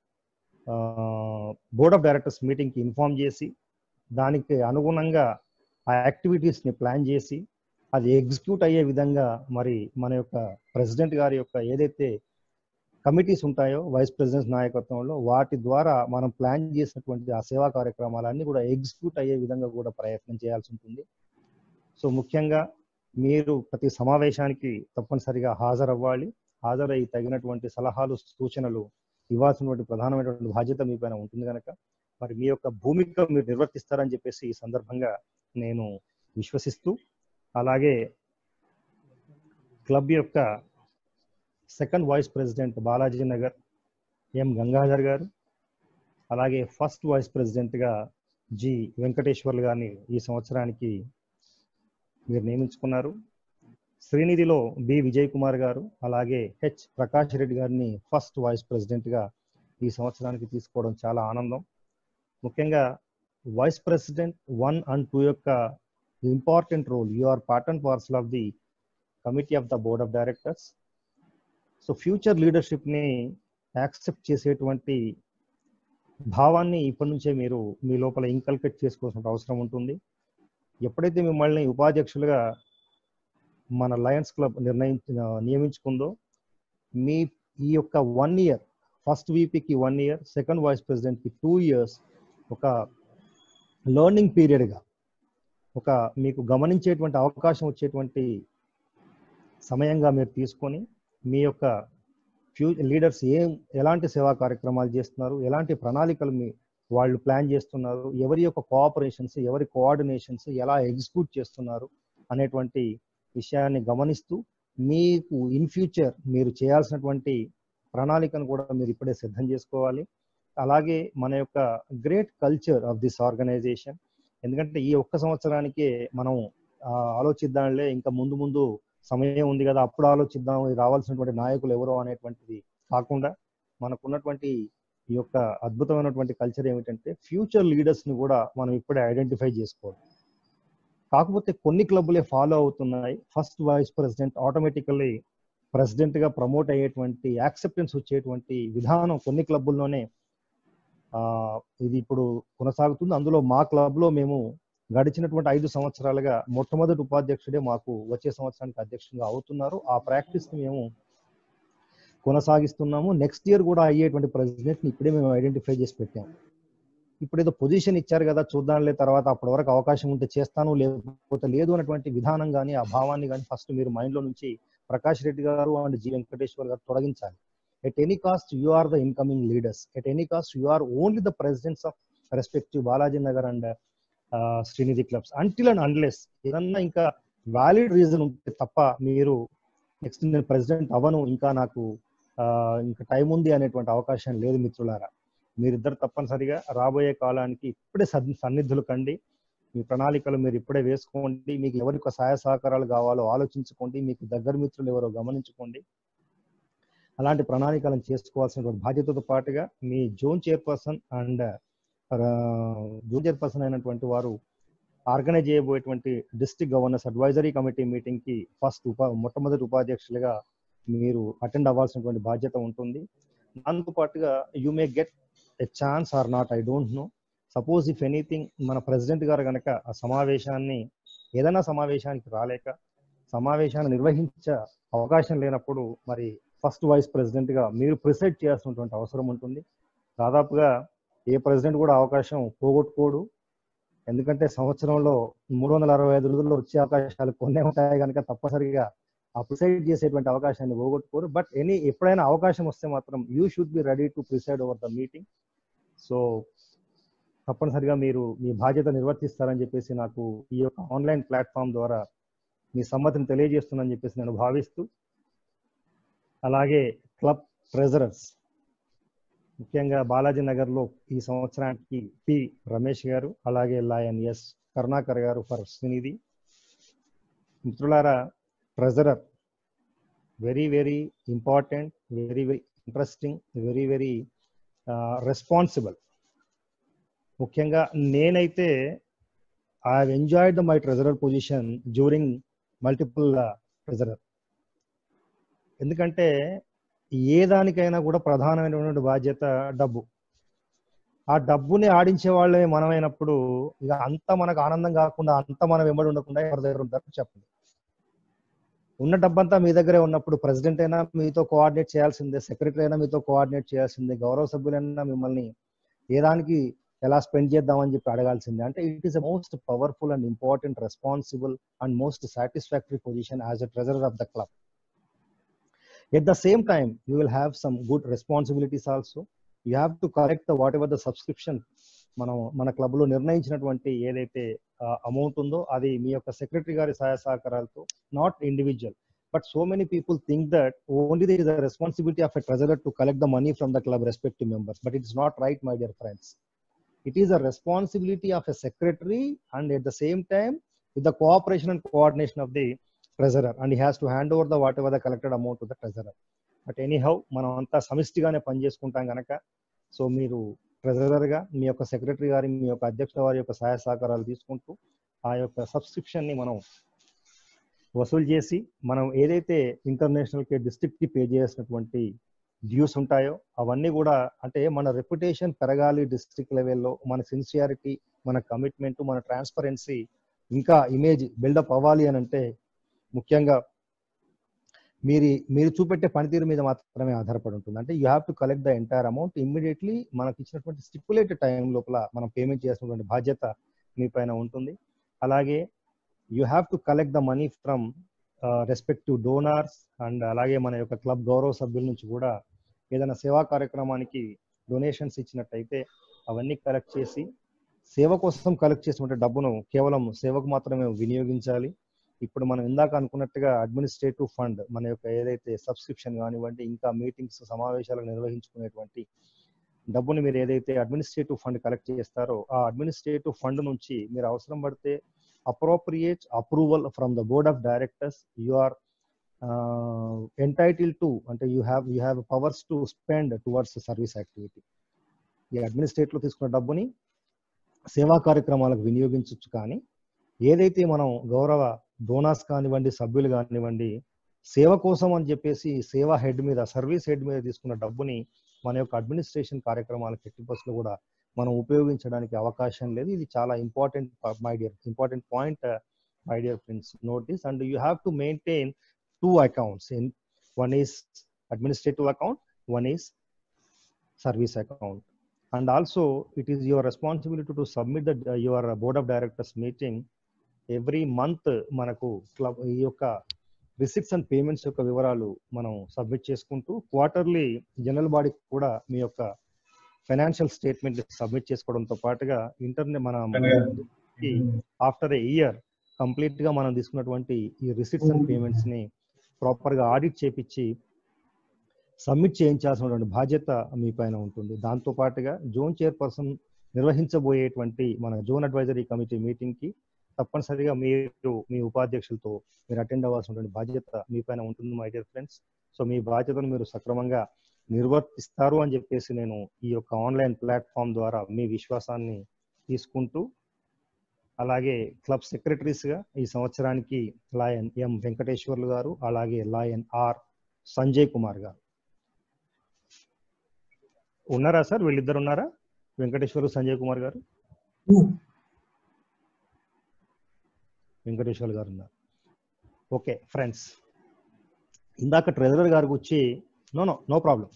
బోర్డ్ ఆఫ్ డైరెక్టర్స్ మీటింగ్కి ఇన్ఫార్మ్ చేసి దానికి అనుగుణంగా ఆ యాక్టివిటీస్ ని ప్లాన్ చేసి అది ఎగ్జిక్యూట్ అయ్యే విధంగా మరి మన యొక్క ప్రెసిడెంట్ గారి యొక్క ఏదైతే కమిటీస్ ఉంటాయో వైస్ ప్రెసిడెంట్ నాయకత్వంలో వాటి ద్వారా మనం ప్లాన్ చేసినటువంటి ఆ సేవా కార్యక్రమాలన్నీ కూడా ఎగ్జిక్యూట్ అయ్యే విధంగా కూడా ప్రయత్నం చేయాల్సి ఉంటుంది సో ముఖ్యంగా మీరు ప్రతి సమావేశానికి తప్పనిసరిగా హాజరవ్వాలి హాజరై తగినటువంటి సలహాలు సూచనలు ఇవ్వాల్సినటువంటి ప్రధానమైనటువంటి బాధ్యత మీ పైన ఉంటుంది కనుక మరి మీ యొక్క భూమిక మీరు నిర్వర్తిస్తారని చెప్పేసి ఈ సందర్భంగా నేను విశ్వసిస్తూ అలాగే క్లబ్ యొక్క second vice president Balaji Nagar M Gangadhar గారు అలాగే ఫస్ట్ వైస్ ప్రెసిడెంట్గా జి వెంకటేశ్వర్లు గారిని ఈ సంవత్సరానికి మీరు నియమించుకున్నారు శ్రీనిధిలో బి విజయ్ కుమార్ గారు అలాగే హెచ్ ప్రకాష్ రెడ్డి గారిని ఫస్ట్ వైస్ ప్రెసిడెంట్గా ఈ సంవత్సరానికి తీసుకోవడం చాలా ఆనందం ముఖ్యంగా vice president one and two యొక్క important role you are part and parcel of the committee of the board of directors so future లీడర్షిప్ని యాక్సెప్ట్ చేసేటువంటి భావాన్ని ఇప్పటి నుంచే మీరు మీ లోపల ఇంకల్కేట్ చేసుకోవాల్సిన అవసరం ఉంటుంది ఎప్పుడైతే మిమ్మల్ని ఉపాధ్యక్షులుగా మన లయన్స్ క్లబ్ నిర్ణయించిన నియమించుకుందో మీ ఈ యొక్క వన్ ఇయర్ ఫస్ట్ వీపీకి వన్ ఇయర్ సెకండ్ వైస్ ప్రెసిడెంట్కి టూ ఇయర్స్ ఒక లర్నింగ్ పీరియడ్గా ఒక మీకు గమనించేటువంటి అవకాశం వచ్చేటువంటి సమయంగా మీరు తీసుకొని మీ యొక్క ఫ్యూ లీడర్స్ ఏం ఎలాంటి సేవా కార్యక్రమాలు చేస్తున్నారు ఎలాంటి ప్రణాళికలు మీ వాళ్ళు ప్లాన్ చేస్తున్నారు ఎవరి యొక్క కోఆపరేషన్స్ ఎవరి కోఆర్డినేషన్స్ ఎలా ఎగ్జిక్యూట్ చేస్తున్నారు అనేటువంటి విషయాన్ని గమనిస్తూ మీకు ఇన్ ఫ్యూచర్ మీరు చేయాల్సినటువంటి ప్రణాళికను కూడా మీరు ఇప్పుడే సిద్ధం చేసుకోవాలి అలాగే మన యొక్క great culture of this organisation ఎందుకంటే ఈ ఒక్క సంవత్సరానికే మనం ఆ, ఆలోచిద్దాంలే ఇంకా ముందు ముందు సమయం ఉంది కదా అప్పుడు ఆలోచిద్దాం ఈ రావాల్సినటువంటి నాయకులు ఎవరో అనేటువంటిది కాకుండా మనకున్నటువంటి ఈ యొక్క అద్భుతమైనటువంటి కల్చర్ ఏమిటంటే ఫ్యూచర్ లీడర్స్ ని కూడా మనం ఇప్పుడే ఐడెంటిఫై చేసుకోవాలి కాకపోతే కొన్ని క్లబ్బులే ఫాలో అవుతున్నాయి first vice president automatically president గా ప్రమోట్ అయ్యేటువంటి యాక్సెప్టెన్స్ వచ్చేటువంటి విధానం కొన్ని క్లబ్బుల్లోనే ఆ ఇది ఇప్పుడు కొనసాగుతుంది అందులో మా క్లబ్ లో మేము గడిచినటువంటి ఐదు సంవత్సరాలుగా మొట్టమొదటి ఉపాధ్యక్షుడే మాకు వచ్చే సంవత్సరానికి అధ్యక్షుడిగా అవుతున్నారు ఆ ప్రాక్టీస్ ని మేము కొనసాగిస్తున్నాము నెక్స్ట్ ఇయర్ కూడా అయ్యేటువంటి ప్రెసిడెంట్ ని ఇప్పుడే మేము ఐడెంటిఫై చేసి పెట్టాము ఇప్పుడు ఏదో పొజిషన్ ఇచ్చారు కదా చూద్దాంలే తర్వాత అప్పటి వరకు అవకాశం ఉంటే చేస్తాను లేకపోతే లేదు అన్నటువంటి విధానం కానీ ఆ భావాన్ని కానీ ఫస్ట్ మీరు మైండ్ లో నుంచి ప్రకాష్ రెడ్డి గారు అండ్ జి వెంకటేశ్వర్ గారు తొలగించాలి at any cost you are the incoming leaders at any cost you are only the presidents of respective Balaji Nagar and Srinidhi clubs until and unless ఏదన్నా ఇంకా వ్యాలిడ్ రీజన్ ఉంటే తప్ప మీరు నెక్స్ట్ నేను ప్రెసిడెంట్ అవ్వను ఇంకా నాకు ఆ, ఇంకా టైం ఉంది అనేటువంటి అవకాశం లేదు మిత్రులారా మీరిద్దరు తప్పనిసరిగా రాబోయే కాలానికి ఇప్పుడే సన్- సన్నిధులు కండి మీ ప్రణాళికలు మీరు ఇప్పుడే వేసుకోండి మీకు ఎవరికి సహాయ సహకారాలు కావాలో ఆలోచించుకోండి మీకు దగ్గర మిత్రులు ఎవరో గమనించుకోండి అలాంటి ప్రణాళికలను చేసుకోవాల్సినటువంటి బాధ్యతతో పాటుగా మీ zone chairperson and zone chairperson అయినటువంటి వారు ఆర్గనైజ్ చేయబోయేటువంటి district governors advisory committee meeting కి ఫస్ట్ ఉపా మొట్టమొదటి ఉపాధ్యక్షులుగా మీరు అటెండ్ అవ్వాల్సినటువంటి బాధ్యత ఉంటుంది దాంతో పాటుగా you may get a chance or not I don't know suppose if anything మన ప్రెసిడెంట్ గారు కనుక ఆ సమావేశాన్ని ఏదైనా సమావేశానికి రాలేక సమావేశాన్ని నిర్వహించే అవకాశం లేనప్పుడు మరి ఫస్ట్ వైస్ ప్రెసిడెంట్ గా మీరు ప్రిసైడ్ చేయాల్సినటువంటి అవసరం ఉంటుంది దాదాపుగా ఏ ప్రెసిడెంట్ కూడా అవకాశం పోగొట్టుకోడు ఎందుకంటే సంవత్సరంలో మూడు వందల అరవై ఐదు రోజుల్లో వచ్చే అవకాశాలు కొన్నే ఉంటాయి కనుక తప్పనిసరిగా ఆ ప్రిసైడ్ చేసేటువంటి అవకాశాన్ని పోగొట్టుకోరు బట్ ఎనీ ఎప్పుడైనా అవకాశం వస్తే మాత్రం you should be ready to preside over the meeting so తప్పనిసరిగా మీరు మీ బాధ్యత నిర్వర్తిస్తారని చెప్పేసి నాకు ఈ యొక్క ఆన్లైన్ ప్లాట్ఫామ్ ద్వారా మీ సమ్మతిని తెలియజేస్తుందని చెప్పేసి నేను భావిస్తూ అలాగే క్లబ్ ట్రెజరర్స్ ముఖ్యంగా బాలాజీ నగర్ లో ఈ సంవత్సరానికి పి రమేష్ గారు అలాగే లాయన్ ఎస్ కరుణాకర్ గారు ఫర్ శ్రీనిధి మిత్రులారా treasurer very very important very very interesting very very responsible ముఖ్యంగా నేనైతే I have enjoyed the my treasurer position during multiple treasurer ఎందుకంటే ఏ దానికైనా కూడా ప్రధానమైనటువంటి బాధ్యత డబ్బు ఆ డబ్బుని ఆడించే వాళ్ళే మనమైనప్పుడు ఇక అంత మనకు ఆనందం కాకుండా అంత మనం వెంబడి ఉండకుండా ఎవరి దగ్గర ఉంటారు చెప్పండి ఉన్న డబ్బంతా మీ దగ్గరే ఉన్నప్పుడు ప్రెసిడెంట్ అయినా మీతో కోఆర్డినేట్ చేయాల్సిందే సెక్రటరీ అయినా మీతో కోఆర్డినేట్ చేయాల్సిందే గౌరవ సభ్యులైనా మిమ్మల్ని ఏ దానికి ఎలా స్పెండ్ చేద్దామని చెప్పి అడగాల్సిందే అంటే it is a most powerful and important responsible and most satisfactory position as a treasurer of the club at the same time you will have some good responsibilities also you have to correct the whatever the subscription మనం మన క్లబ్ లో నిర్ణయించినటువంటి ఏదైతే అమౌంట్ ఉందో అది మీ యొక్క సెక్రటరీ గారి సహాయ సహకారాలతో not individual but so many people think that only they is the responsibility of a treasurer to collect the money from the club respective members but it's not right my dear friends it is a responsibility of a secretary and at the same time with the cooperation and coordination of the treasurer and he has to hand over the whatever the collected amount to the treasurer but anyhow మనం అంతా సమిష్టిగానే పనిచేసుకుంటాం కనుక సో మీరు ట్రెజరర్ గా మీ యొక్క సెక్రటరీ గారి మీ యొక్క అధ్యక్షుల వారి యొక్క సహాయ సహకారాలు తీసుకుంటూ ఆ యొక్క సబ్స్క్రిప్షన్ ని మనం వసూలు చేసి మనం ఏదైతే ఇంటర్నేషనల్ కి డిస్ట్రిక్ట్ కి పే చేసినటువంటి డ్యూస్ ఉంటాయో అవన్నీ కూడా అంటే మన రెప్యుటేషన్ పెరగాలి డిస్ట్రిక్ట్ లెవెల్లో మన సిన్సియారిటీ మన కమిట్మెంట్ మన ట్రాన్స్పరెన్సీ ఇంకా ఇమేజ్ బిల్డప్ అవ్వాలి అని అంటే ముఖ్యంగా మీరు మీరు చూపెట్టే పనితీరు మీద మాత్రమే ఆధారపడి ఉంటుంది అంటే you have to collect the entire amount immediately మనకి ఇచ్చినటువంటి స్టిపులేటెడ్ టైం లోపల మనం పేమెంట్ చేసినటువంటి బాధ్యత మీ పైన ఉంటుంది అలాగే you have to collect the money from respective donors and అలాగే మన యొక్క క్లబ్ గౌరవ సభ్యుల నుంచి కూడా ఏదైనా సేవా కార్యక్రమానికి డొనేషన్స్ ఇచ్చినట్టయితే అవన్నీ కలెక్ట్ చేసి సేవ కోసం కలెక్ట్ చేసినటువంటి డబ్బును కేవలం సేవకు మాత్రమే వినియోగించాలి ఇప్పుడు మనం ఇందాక అనుకున్నట్టుగా అడ్మినిస్ట్రేటివ్ ఫండ్ మన యొక్క ఏదైతే సబ్స్క్రిప్షన్ కానివ్వండి ఇంకా మీటింగ్స్ సమావేశాలు నిర్వహించుకునేటువంటి డబ్బుని మీరు ఏదైతే అడ్మినిస్ట్రేటివ్ ఫండ్ కలెక్ట్ చేస్తారో ఆ అడ్మినిస్ట్రేటివ్ ఫండ్ నుంచి మీరు అవసరం పడితే appropriate approval from the board of directors you are entitle to అంటే you have you have powers to spend towards service activity ఈ అడ్మినిస్ట్రేట్ లో తీసుకున్న డబ్బుని సేవా కార్యక్రమాలకు వినియోగించవచ్చు కానీ ఏదైతే మనం గౌరవ డోనాస్ కానివ్వండి సభ్యులు కానివ్వండి సేవ కోసం అని చెప్పేసి సేవా హెడ్ మీద సర్వీస్ హెడ్ మీద తీసుకున్న డబ్బుని మన యొక్క అడ్మినిస్ట్రేషన్ కార్యక్రమాలకు ఎట్టి బస్సులో కూడా మనం ఉపయోగించడానికి అవకాశం లేదు ఇది చాలా important my dear important point my dear friends notice and you have to maintain two accounts in one is administrative account one is service account and also it is your responsibility to submit the uh, your board of directors meeting every month మనకు క్లబ్ ఈ యొక్క రిసిప్ట్స్ అండ్ పేమెంట్స్ యొక్క వివరాలు మనం సబ్మిట్ చేసుకుంటూ క్వార్టర్లీ జనరల్ బాడీకి కూడా మీ యొక్క ఫైనాన్షియల్ స్టేట్మెంట్ సబ్మిట్ చేసుకోవడంతో పాటుగా ఇంటర్నెట్ మన ఆఫ్టర్ ఏ ఇయర్ కంప్లీట్ గా మనం తీసుకున్నటువంటి ఈ రిసిప్ట్స్ అండ్ పేమెంట్స్ ని ప్రాపర్ గా ఆడిట్ చేపించి సబ్మిట్ చేయించాల్సినటువంటి బాధ్యత మీ పైన ఉంటుంది దాంతో పాటుగా జోన్ చైర్పర్సన్ నిర్వహించబోయేటువంటి మన జోన్ అడ్వైజరీ కమిటీ మీటింగ్ కి తప్పనిసరిగా మీరు మీ ఉపాధ్యక్షులతో మీరు అటెండ్ అవ్వాల్సినటువంటి బాధ్యత మీ పైన ఉంటుంది మై డియర్ ఫ్రెండ్స్ సో మీ బాధ్యతను మీరు సక్రమంగా నిర్వర్తిస్తారు అని చెప్పేసి నేను ఈ యొక్క ఆన్లైన్ ప్లాట్ఫామ్ ద్వారా మీ విశ్వాసాన్ని తీసుకుంటూ అలాగే క్లబ్ సెక్రటరీస్ గా ఈ సంవత్సరానికి లాయన్ ఎం వెంకటేశ్వర్లు గారు అలాగే లాయన్ ఆర్ సంజయ్ కుమార్ గారు ఉన్నారా సార్ వీళ్ళిద్దరు ఉన్నారా వెంకటేశ్వర్లు సంజయ్ కుమార్ గారు వెంకటేశ్వర్లు గారు ఉన్నారు ఓకే ఫ్రెండ్స్ ఇందాక ట్రెజరర్ గారికి వచ్చి నో నో నో ప్రాబ్లం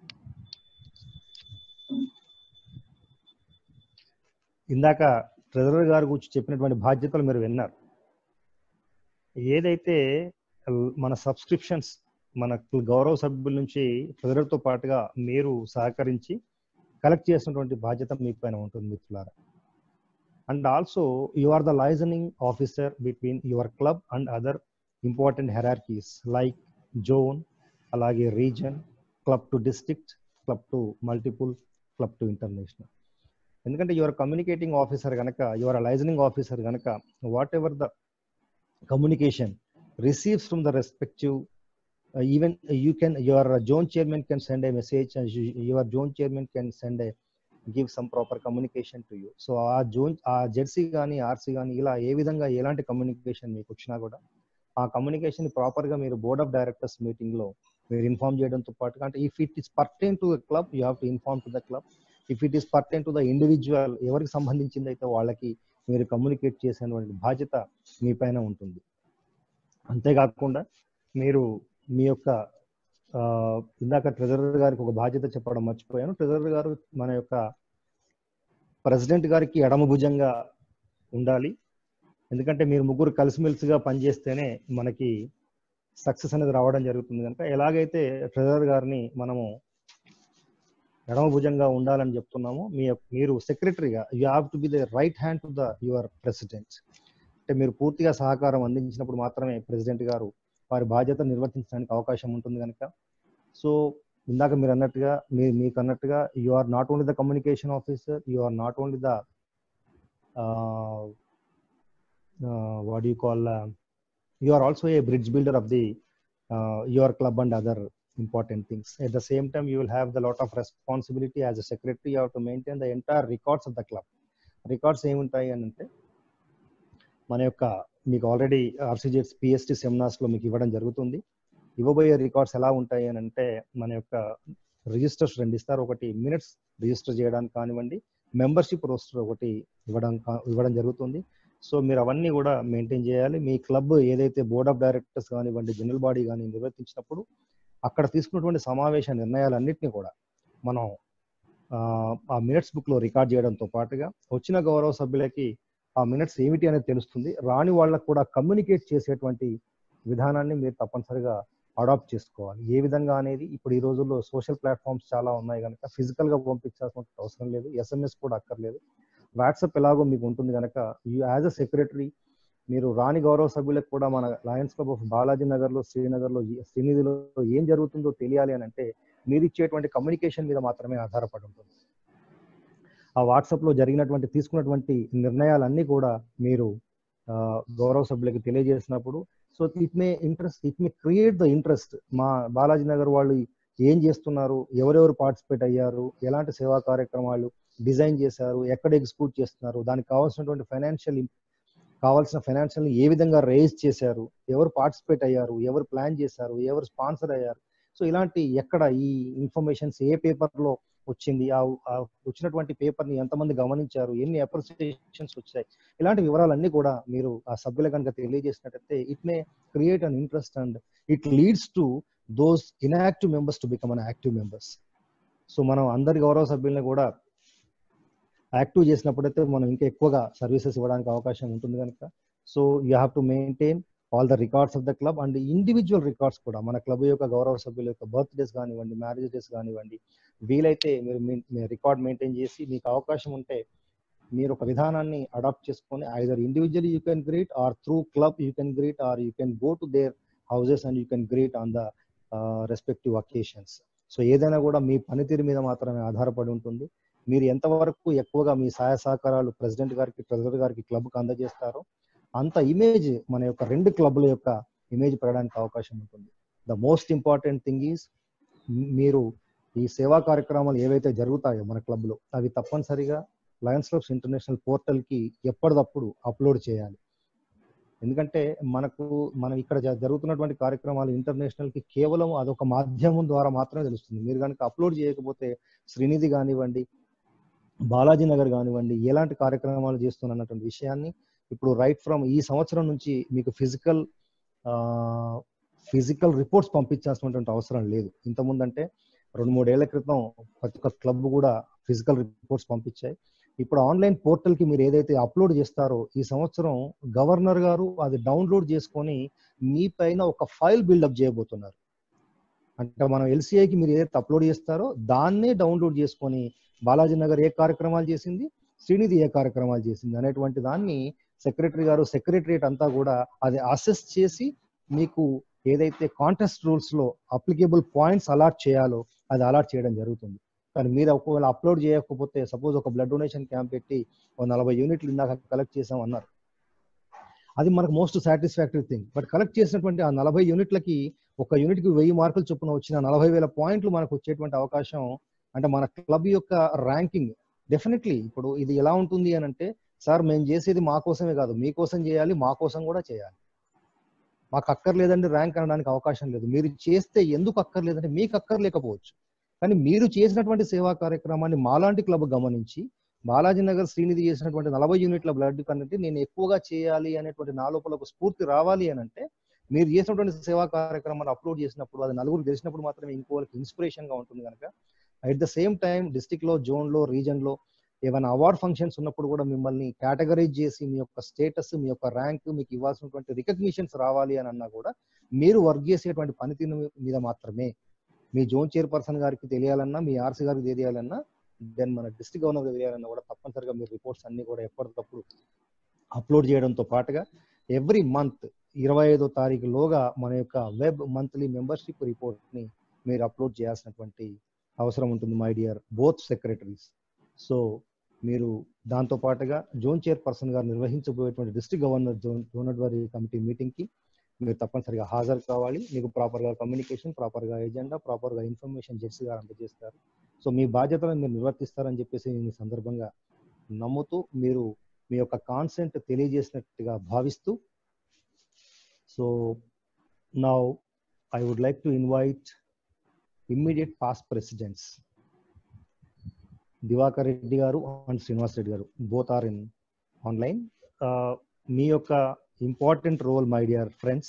ఇందాక ట్రెజరర్ గారి గురించి చెప్పినటువంటి బాధ్యతలు మీరు విన్నారు ఏదైతే మన సబ్స్క్రిప్షన్స్ మన గౌరవ సభ్యుల నుంచి ట్రెజరర్తో పాటుగా మీరు సహకరించి కలెక్ట్ చేసినటువంటి బాధ్యత మీ పైన ఉంటుంది మిత్రులారా and also you are the liaisoning officer between your club and other important hierarchies like zone అలాగే region club to district club to multiple club to international ఎందుకంటే యువర్ కమ్యూనికేటింగ్ ఆఫీసర్ కనుక యువర్ లైజనింగ్ ఆఫీసర్ కనుక whatever the communication receives from the respective even you can your zone chairman can send a message your zone chairman can send a give some proper communication to you so ఆ జోన్ ఆ జెర్సీ కానీ ఆర్సీ కానీ ఇలా ఏ విధంగా ఎలాంటి కమ్యూనికేషన్ మీకు వచ్చినా కూడా ఆ కమ్యూనికేషన్ ప్రాపర్ గా మీరు బోర్డ్ ఆఫ్ డైరెక్టర్స్ మీటింగ్ లో మీరు ఇన్ఫార్మ్ చేయడంతో పాటు అంటే if it is pertain to the club you have to inform to the club if it is pertain to the individual ఎవరికి సంబంధించింది అయితే వాళ్ళకి మీరు కమ్యూనికేట్ చేసేటువంటి బాధ్యత మీ పైన ఉంటుంది అంతేకాకుండా మీరు మీ యొక్క ఇందాక ట్రెజరర్ గారికి ఒక బాధ్యత చెప్పడం మర్చిపోయాను ట్రెజరర్ గారు మన యొక్క ప్రెసిడెంట్ గారికి ఎడమ భుజంగా ఉండాలి ఎందుకంటే మీరు ముగ్గురు కలిసిమెలిసిగా పనిచేస్తేనే మనకి సక్సెస్ అనేది రావడం జరుగుతుంది కనుక ఎలాగైతే ట్రెజరర్ గారిని మనము ఎడమ భుజంగా ఉండాలని చెప్తున్నాము మీ యొక్క- మీరు సెక్రటరీగా you have to be the right hand to the your president అంటే మీరు పూర్తిగా సహకారం అందించినప్పుడు మాత్రమే ప్రెసిడెంట్ గారు వారి బాధ్యత నిర్వర్తించడానికి అవకాశం ఉంటుంది కనుక సో ఇందాక మీరు అన్నట్టుగా మీ మీకు అన్నట్టుగా you are not only the communication officer you are not only the what you call you are also a bridge builder of the uh, your club and other important things at the same time you will have the lot of responsibility as a secretary you have to maintain the entire records of the club records ఏముంటాయి అని అంటే మన యొక్క మీకు ఆల్రెడీ ఆర్సీజెస్ పిఎస్టీ సెమినార్స్లో మీకు ఇవ్వడం జరుగుతుంది ఇవ్వబోయే రికార్డ్స్ ఎలా ఉంటాయి అని అంటే మన యొక్క రిజిస్టర్స్ రెండు ఇస్తారు ఒకటి మినిట్స్ రిజిస్టర్ చేయడానికి కానివ్వండి మెంబర్షిప్ రోస్టర్ ఒకటి ఇవ్వడం కా- ఇవ్వడం జరుగుతుంది సో మీరు అవన్నీ కూడా మెయింటైన్ చేయాలి మీ క్లబ్ ఏదైతే బోర్డ్ ఆఫ్ డైరెక్టర్స్ కానివ్వండి జనరల్ బాడీ కానీ నిర్వర్తించినప్పుడు అక్కడ తీసుకున్నటువంటి సమావేశ నిర్ణయాలన్నింటినీ కూడా మనం ఆ, ఆ మినిట్స్ బుక్ లో రికార్డ్ చేయడంతో పాటుగా వచ్చిన గౌరవ సభ్యులకి ఆ మినిట్స్ ఏమిటి అనేది తెలుస్తుంది రాని వాళ్ళకు కూడా కమ్యూనికేట్ చేసేటువంటి విధానాన్ని మీరు తప్పనిసరిగా అడాప్ట్ చేసుకోవాలి ఏ విధంగా అనేది ఇప్పుడు ఈ రోజుల్లో సోషల్ ప్లాట్ఫామ్స్ చాలా ఉన్నాయి కనుక ఫిజికల్ గా పంపించాల్సిన అవసరం లేదు ఎస్ఎంఎస్ కూడా అక్కర్లేదు వాట్సాప్ ఎలాగో మీకు ఉంటుంది కనుక యూ యాజ్ అ సెక్రటరీ మీరు రాని గౌరవ సభ్యులకు కూడా మన lions club of Balaji Nagar లో శ్రీనగర్ లో శ్రీనిధిలో ఏం జరుగుతుందో తెలియాలి అని అంటే మీరు ఇచ్చేటువంటి కమ్యూనికేషన్ మీద మాత్రమే ఆధారపడి ఉంటుంది ఆ వాట్సాప్ లో జరిగినటువంటి తీసుకున్నటువంటి నిర్ణయాలన్నీ కూడా మీరు ఆ, గౌరవ సభ్యులకి తెలియజేసినప్పుడు so it may interest it may create the interest మా బాలాజీ నగర్ వాళ్ళు ఏం చేస్తున్నారు ఎవరెవరు పార్టిసిపేట్ అయ్యారు ఎలాంటి సేవా కార్యక్రమాలు డిజైన్ చేశారు ఎక్కడ ఎగ్జిక్యూట్ చేస్తున్నారు దానికి కావాల్సినటువంటి ఫైనాన్షియల్ కావాల్సిన ఫైనాన్షియల్ ఏ విధంగా రేజ్ చేశారు ఎవరు పార్టిసిపేట్ అయ్యారు ఎవరు ప్లాన్ చేశారు ఎవరు స్పాన్సర్ అయ్యారు సో ఇలాంటి ఎక్కడ ఈ ఇన్ఫర్మేషన్స్ ఏ పేపర్ లో వచ్చింది ఆ ఆ వచ్చినటువంటి పేపర్ ని ఎంతమంది గమనించారు ఎన్ని అప్రిసియేషన్స్ వచ్చాయి ఇలాంటి వివరాలన్నీ కూడా మీరు ఆ సభ్యులు కనుక తెలియజేసినట్టయితే it may create an interest and it leads to those inactive members to become an active members so మనం అందరి గౌరవ సభ్యుల్ని కూడా యాక్టివ్ చేసినప్పుడైతే మనం ఇంకా ఎక్కువగా సర్వీసెస్ ఇవ్వడానికి అవకాశం ఉంటుంది కనుక so you have to maintain all the records of the club and individual records కూడా మన క్లబ్ యొక్క గౌరవ సభ్యుల యొక్క బర్త్డేస్ కానివ్వండి మ్యారేజ్ డేస్ కానివ్వండి వీలైతే మీరు రికార్డ్ మెయింటైన్ చేసి మీకు అవకాశం ఉంటే మీరు ఒక విధానాన్ని అడాప్ట్ చేసుకొని either individual you can greet or through club you can greet or you can go to their houses and you can greet on the respective occasions so ఏదైనా కూడా మీ పనితీరు మీద మాత్రమే ఆధారపడి ఉంటుంది మీరు ఎంతవరకు ఎక్కువగా మీ సహాయ సహకారాలు ప్రెసిడెంట్ గారికి ట్రెజరర్ గారికి క్లబ్కి అందజేస్తారో అంత ఇమేజ్ మన యొక్క రెండు క్లబ్ల యొక్క ఇమేజ్ పెరగడానికి అవకాశం ఉంటుంది the most important thing is మీరు ఈ సేవా కార్యక్రమాలు ఏవైతే జరుగుతాయో మన క్లబ్లో అవి తప్పనిసరిగా లయన్స్ క్లబ్స్ ఇంటర్నేషనల్ పోర్టల్కి ఎప్పటికప్పుడు అప్లోడ్ చేయాలి ఎందుకంటే మనకు మనం ఇక్కడ జ- జరుగుతున్నటువంటి కార్యక్రమాలు ఇంటర్నేషనల్ కి కేవలం అదొక మాధ్యమం ద్వారా మాత్రమే తెలుస్తుంది మీరు కనుక అప్లోడ్ చేయకపోతే శ్రీనిధి కానివ్వండి బాలాజీ నగర్ కానివ్వండి ఎలాంటి కార్యక్రమాలు చేస్తున్నటువంటి విషయాన్ని ఇప్పుడు రైట్ ఫ్రమ్ ఈ సంవత్సరం నుంచి మీకు ఫిజికల్ ఫిజికల్ రిపోర్ట్స్ పంపించాల్సినటువంటి అవసరం లేదు ఇంతకుముందు అంటే రెండు మూడేళ్ల క్రితం ప్రతి ఒక్క క్లబ్ కూడా ఫిజికల్ రిపోర్ట్స్ పంపించాయి ఇప్పుడు ఆన్లైన్ పోర్టల్ కి మీరు ఏదైతే అప్లోడ్ చేస్తారో ఈ సంవత్సరం గవర్నర్ గారు అది డౌన్లోడ్ చేసుకొని మీ పైన ఒక ఫైల్ బిల్డప్ చేయబోతున్నారు అంటే మనం ఎల్సీఐకి మీరు ఏదైతే అప్లోడ్ చేస్తారో దాన్నే డౌన్లోడ్ చేసుకొని బాలాజీ నగర్ ఏ కార్యక్రమాలు చేసింది శ్రీనిధి ఏ కార్యక్రమాలు చేసింది అనేటువంటి దాన్ని సెక్రటరీ గారు సెక్రటరియట్ అంతా కూడా అది అసెస్ చేసి మీకు ఏదైతే కాంటెస్ట్ రూల్స్ లో అప్లికేబుల్ పాయింట్స్ అలాట్ చేయాలో అది అలాట్ చేయడం జరుగుతుంది కానీ మీరు ఒకవేళ అప్లోడ్ చేయకపోతే సపోజ్ ఒక బ్లడ్ డొనేషన్ క్యాంప్ పెట్టి ఒక నలభై యూనిట్లు ఇందాక కలెక్ట్ చేసాం అన్నారు అది మనకు most satisfactory thing but collect చేసినటువంటి ఆ నలభై యూనిట్లకి ఒక యూనిట్ కి వెయ్యి మార్కులు చొప్పున వచ్చిన నలభై వేల పాయింట్లు మనకు వచ్చేటువంటి అవకాశం అంటే మన క్లబ్ యొక్క ర్యాంకింగ్ డెఫినెట్లీ ఇప్పుడు ఇది ఎలా ఉంటుంది అని అంటే సార్ మేము చేసేది మా కోసమే కాదు మీకోసం చేయాలి మా కోసం కూడా చేయాలి మాకు అక్కర్లేదండి ర్యాంక్ అనడానికి అవకాశం లేదు మీరు చేస్తే ఎందుకు అక్కర్లేదంటే మీకు అక్కర్లేకపోవచ్చు కానీ మీరు చేసినటువంటి సేవా కార్యక్రమాన్ని మాలాంటి క్లబ్ గమనించి బాలాజీ నగర్ శ్రీనిధి చేసినటువంటి నలభై యూనిట్ల బ్లడ్ కంటే నేను ఎక్కువగా చేయాలి అనేటువంటి నా లోపల ఒక స్ఫూర్తి రావాలి అని అంటే మీరు చేసినటువంటి సేవా కార్యక్రమాన్ని అప్లోడ్ చేసినప్పుడు అది నలుగురు తెలిసినప్పుడు మాత్రమే ఇంకోళ్ళకి ఇన్స్పిరేషన్ గా ఉంటుంది కనుక at the same time district లో జోన్ లో రీజన్ లో ఏమైనా అవార్డ్ ఫంక్షన్స్ ఉన్నప్పుడు కూడా మిమ్మల్ని కేటగరైజ్ చేసి మీ యొక్క స్టేటస్ మీ యొక్క ర్యాంక్ మీకు ఇవ్వాల్సినటువంటి రికగ్నిషన్స్ రావాలి అని అన్నా కూడా మీరు వర్క్ చేసేటువంటి పనితీరు మీద మాత్రమే మీ జోన్ చైర్పర్సన్ గారికి తెలియాలన్నా మీ ఆర్సీ గారికి తెలియాలన్నా దెన్ మన డిస్ట్రిక్ట్ గవర్నర్ తెలియాలన్నా కూడా తప్పనిసరిగా మీరు రిపోర్ట్స్ అన్ని కూడా ఎప్పటికప్పుడు అప్లోడ్ చేయడంతో పాటుగా ఎవ్రీ మంత్ ఇరవై ఐదో తారీఖులోగా మన యొక్క వెబ్ మంత్లీ మెంబర్షిప్ రిపోర్ట్ని మీరు అప్లోడ్ చేయాల్సినటువంటి అవసరం ఉంటుంది my dear both secretaries so మీరు దాంతో పాటుగా జోన్ చైర్పర్సన్ గారు నిర్వహించబోయేటువంటి district governor zone zone advisory committee మీటింగ్కి మీరు తప్పనిసరిగా హాజరు కావాలి మీకు ప్రాపర్గా కమ్యూనికేషన్ ప్రాపర్గా ఎజెండా ప్రాపర్గా ఇన్ఫర్మేషన్ జడ్సీ గారు అందజేస్తారు సో మీ బాధ్యతలను మీరు నిర్వర్తిస్తారని చెప్పేసి నేను ఈ సందర్భంగా నమ్ముతూ మీరు మీ యొక్క కాన్సెంట్ తెలియజేసినట్టుగా భావిస్తూ so now I would like to invite immediate past presidents Diwakar Reddy గారు అండ్ శ్రీనివాస్ రెడ్డి గారు బోత్ ఆర్ ఇన్ ఆన్లైన్ మీ యొక్క important role my dear friends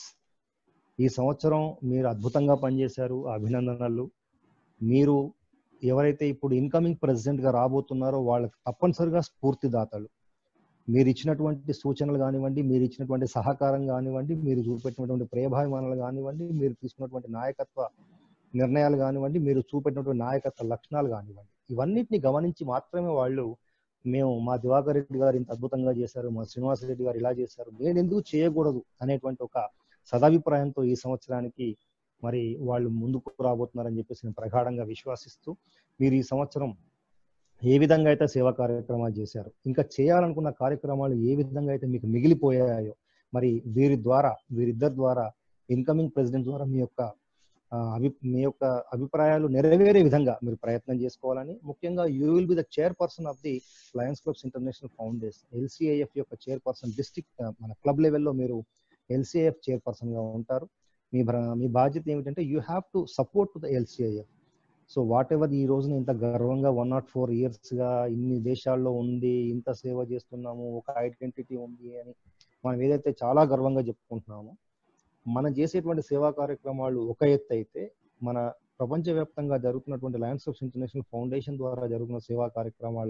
ఈ సంవత్సరం మీరు అద్భుతంగా పనిచేశారు అభినందనలు మీరు ఎవరైతే ఇప్పుడు ఇన్కమింగ్ ప్రెసిడెంట్గా రాబోతున్నారో వాళ్ళకి తప్పనిసరిగా స్ఫూర్తిదాతలు మీరు ఇచ్చినటువంటి సూచనలు కానివ్వండి మీరు ఇచ్చినటువంటి సహకారం కానివ్వండి మీరు చూపెట్టినటువంటి ప్రేమాభిమానాలు కానివ్వండి మీరు తీసుకున్నటువంటి నాయకత్వ నిర్ణయాలు కానివ్వండి మీరు చూపెట్టినటువంటి నాయకత్వ లక్షణాలు కానివ్వండి ఇవన్నిటిని గమనించి మాత్రమే వాళ్ళు మేము మా దివాకర్ రెడ్డి గారు ఇంత అద్భుతంగా చేశారు మా శ్రీనివాస రెడ్డి గారు ఇలా చేశారు నేను ఎందుకు చేయకూడదు అనేటువంటి ఒక సదాభిప్రాయంతో ఈ సంవత్సరానికి మరి వాళ్ళు ముందుకు రాబోతున్నారని చెప్పేసి నేను ప్రగాఢంగా విశ్వాసిస్తూ మీరు ఈ సంవత్సరం ఏ విధంగా అయితే సేవా కార్యక్రమాలు చేశారు ఇంకా చేయాలనుకున్న కార్యక్రమాలు ఏ విధంగా అయితే మీకు మిగిలిపోయాయో మరి వీరి ద్వారా వీరిద్దరి ద్వారా ఇన్కమింగ్ ప్రెసిడెంట్ ద్వారా మీ యొక్క ఆ, అభి మీ యొక్క అభిప్రాయాలు నెరవేరే విధంగా మీరు ప్రయత్నం చేసుకోవాలని ముఖ్యంగా you will be the chairperson of the lions clubs international foundation LCIF యొక్క చైర్పర్సన్ డిస్ట్రిక్ట్ మన క్లబ్ లెవెల్లో మీరు ఎల్సిఐఎఫ్ చైర్పర్సన్ గా ఉంటారు మీ భ్ర- మీ బాధ్యత ఏమిటంటే you have to support the LCIF so whatever ఈ రోజున ఇంత గర్వంగా వన్ నాట్ ఫోర్ ఇయర్స్ గా ఇన్ని దేశాల్లో ఉంది ఇంత సేవ చేస్తున్నాము ఒక ఐడెంటిటీ ఉంది అని మనం ఏదైతే చాలా గర్వంగా చెప్పుకుంటున్నామో మనం చేసేటువంటి సేవా కార్యక్రమాలు ఒక ఎత్తు అయితే మన ప్రపంచవ్యాప్తంగా జరుగుతున్నటువంటి లయన్స్ ఆఫ్ ఇంటర్నేషనల్ ఫౌండేషన్ ద్వారా జరుగుతున్న సేవా కార్యక్రమాల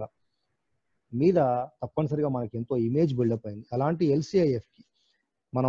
మీద తప్పనిసరిగా మనకి ఎంతో ఇమేజ్ బిల్డప్ అయింది అలాంటి ఎల్సిఐఎఫ్ కి మనం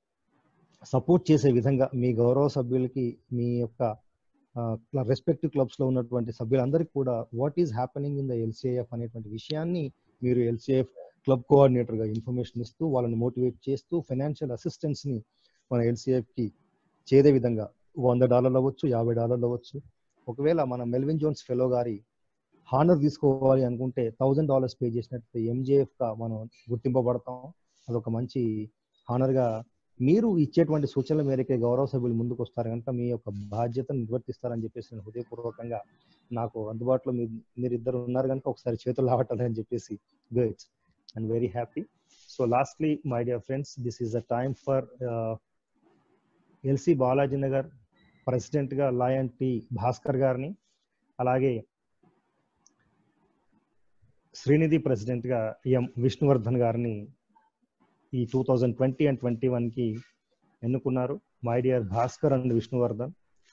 సపోర్ట్ చేసే విధంగా మీ గౌరవ సభ్యులకి మీ యొక్క రెస్పెక్టివ్ క్లబ్స్ లో ఉన్నటువంటి సభ్యులందరికీ కూడా what is happening in the LCIF అనేటువంటి విషయాన్ని మీరు ఎల్సిఐఎఫ్ క్లబ్ కోఆర్డినేటర్ గా ఇన్ఫర్మేషన్ ఇస్తూ వాళ్ళని మోటివేట్ చేస్తూ ఫైనాన్షియల్ అసిస్టెన్స్ ని మన ఎల్సిఎఫ్ కి చేదే విధంగా వంద డాలర్లు అవ్వచ్చు యాభై డాలర్లు అవ్వచ్చు ఒకవేళ మన మెల్విన్ జోన్స్ ఫెలో గారి హానర్ తీసుకోవాలి అనుకుంటే థౌజండ్ డాలర్స్ పే చేసినట్టు ఎంజేఎఫ్ గా మనం గుర్తింపబడతాం అదొక మంచి హానర్ గా మీరు ఇచ్చేటువంటి సూచనల మేరకే గౌరవ సభ్యులు ముందుకు వస్తారు కనుక మీ యొక్క బాధ్యతను నిర్వర్తిస్తారని చెప్పేసి నేను హృదయపూర్వకంగా నాకు అందుబాటులో మీ మీరిద్దరు ఉన్నారు కనుక ఒకసారి చేతులు లావటాలని చెప్పేసి good and very happy so lastly my dear friends this is the time for LC Balaji Nagar president గా లయన్ టి భాస్కర్ గారిని అలాగే శ్రీనిధి ప్రెసిడెంట్ గా ఎం విష్ణువర్ధన్ గారిని ఈ two thousand twenty and twenty one కి ఎన్నుకున్నారు my dear Bhaskar and Vishnuvardhan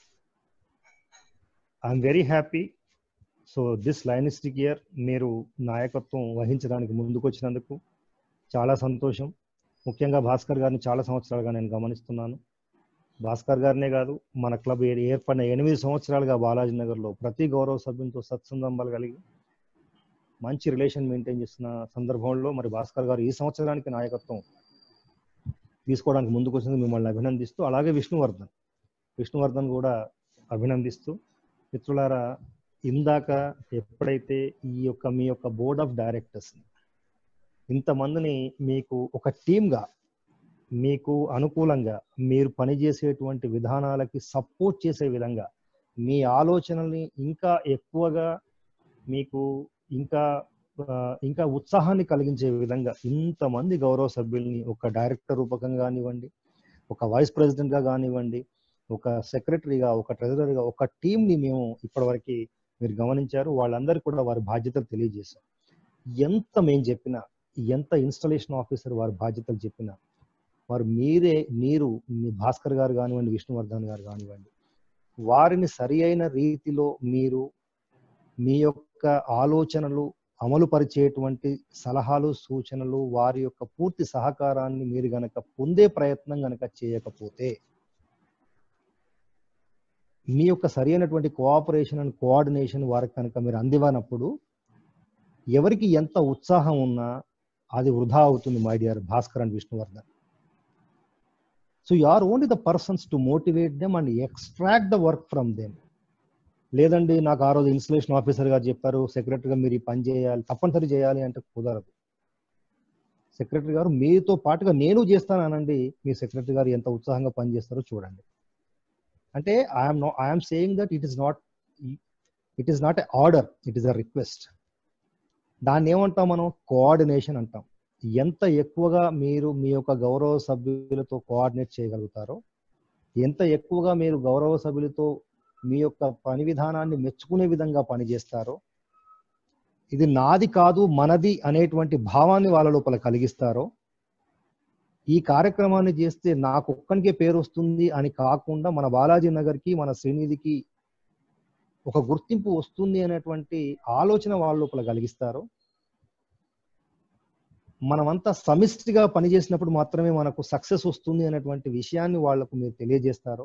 I'm very happy so this lionistic year మీరు నాయకత్వం వహించడానికి ముందుకు వచ్చినందుకు చాలా సంతోషం ముఖ్యంగా భాస్కర్ గారిని చాలా సంవత్సరాలుగా నేను గమనిస్తున్నాను భాస్కర్ గారినే కాదు మన క్లబ్ ఏ- ఏర్పడిన ఎనిమిది సంవత్సరాలుగా బాలాజీ నగర్లో ప్రతి గౌరవ సభ్యులతో సత్సంబంధాలు కలిగి మంచి రిలేషన్ మెయింటైన్ చేస్తున్న సందర్భంలో మరి భాస్కర్ గారు ఈ సంవత్సరానికి నాయకత్వం తీసుకోవడానికి ముందుకు వచ్చింది మిమ్మల్ని అభినందిస్తూ అలాగే విష్ణువర్ధన్ విష్ణువర్ధన్ కూడా అభినందిస్తూ మిత్రులారా ఇందాక ఎప్పుడైతే ఈ యొక్క మీ యొక్క బోర్డ్ ఆఫ్ డైరెక్టర్స్ ఇంతమందిని మీకు ఒక టీమ్గా మీకు అనుకూలంగా మీరు పనిచేసేటువంటి విధానాలకి సపోర్ట్ చేసే విధంగా మీ ఆలోచనల్ని ఇంకా ఎక్కువగా మీకు ఇంకా ఆ, ఇంకా ఉత్సాహాన్ని కలిగించే విధంగా ఇంతమంది గౌరవ సభ్యుల్ని ఒక డైరెక్టర్ రూపకంగా కానివ్వండి ఒక వైస్ ప్రెసిడెంట్ గా కానివ్వండి ఒక సెక్రటరీగా ఒక ట్రెజరర్గా ఒక టీంని మేము ఇప్పటివరకు మీరు గమనించారు వాళ్ళందరికీ కూడా వారి బాధ్యతలు తెలియజేశారు ఎంత మేము చెప్పినా ఎంత ఇన్స్టాలేషన్ ఆఫీసర్ వారి బాధ్యతలు చెప్పినా వారు మీరే మీరు మీ భాస్కర్ గారు కానివ్వండి విష్ణువర్ధన్ గారు కానివ్వండి వారిని సరి అయిన రీతిలో మీరు మీ యొక్క ఆలోచనలు అమలు పరిచేటువంటి సలహాలు సూచనలు వారి యొక్క పూర్తి సహకారాన్ని మీరు గనక పొందే ప్రయత్నం గనక చేయకపోతే మీ యొక్క సరి అయినటువంటి కోఆపరేషన్ అండ్ కోఆర్డినేషన్ వారికి కనుక మీరు అందివ్వనప్పుడు ఎవరికి ఎంత ఉత్సాహం ఉన్నా అది వృధా అవుతుంది my dear Bhaskar and Vishnuvardhan so you are only the persons to motivate them and extract the work from them లేదండి నాకు ఆ రోజు ఇన్స్టలేషన్ ఆఫీసర్ గారు చెప్పారు సెక్రటరీగా మీరు ఈ పని చేయాలి తప్పనిసరి చేయాలి అంటే కుదరదు సెక్రటరీ గారు మీతో పాటుగా నేను చేస్తాను అనండి మీ సెక్రటరీ గారు ఎంత ఉత్సాహంగా పనిచేస్తారో చూడండి అంటే I'm no I'm saying that it is not it is not a order it is a request దాన్ని ఏమంటాం మనం కోఆర్డినేషన్ అంటాం ఎంత ఎక్కువగా మీరు మీ యొక్క గౌరవ సభ్యులతో కోఆర్డినేట్ చేయగలుగుతారో ఎంత ఎక్కువగా మీరు గౌరవ సభ్యులతో మీ యొక్క పని విధానాన్ని మెచ్చుకునే విధంగా పనిచేస్తారో ఇది నాది కాదు మనది అనేటువంటి భావాన్ని వాళ్ళ లోపల కలిగిస్తారో ఈ కార్యక్రమాన్ని చేస్తే నాకు ఒక్కనికే పేరు వస్తుంది అని కాకుండా మన బాలాజీ నగర్కి మన శ్రీనిధికి ఒక గుర్తింపు వస్తుంది అనేటువంటి ఆలోచన వాళ్ళ లోపల కలిగిస్తారు మనమంతా సమిష్టిగా పనిచేసినప్పుడు మాత్రమే మనకు సక్సెస్ వస్తుంది అనేటువంటి విషయాన్ని వాళ్లకు మీరు తెలియజేస్తారు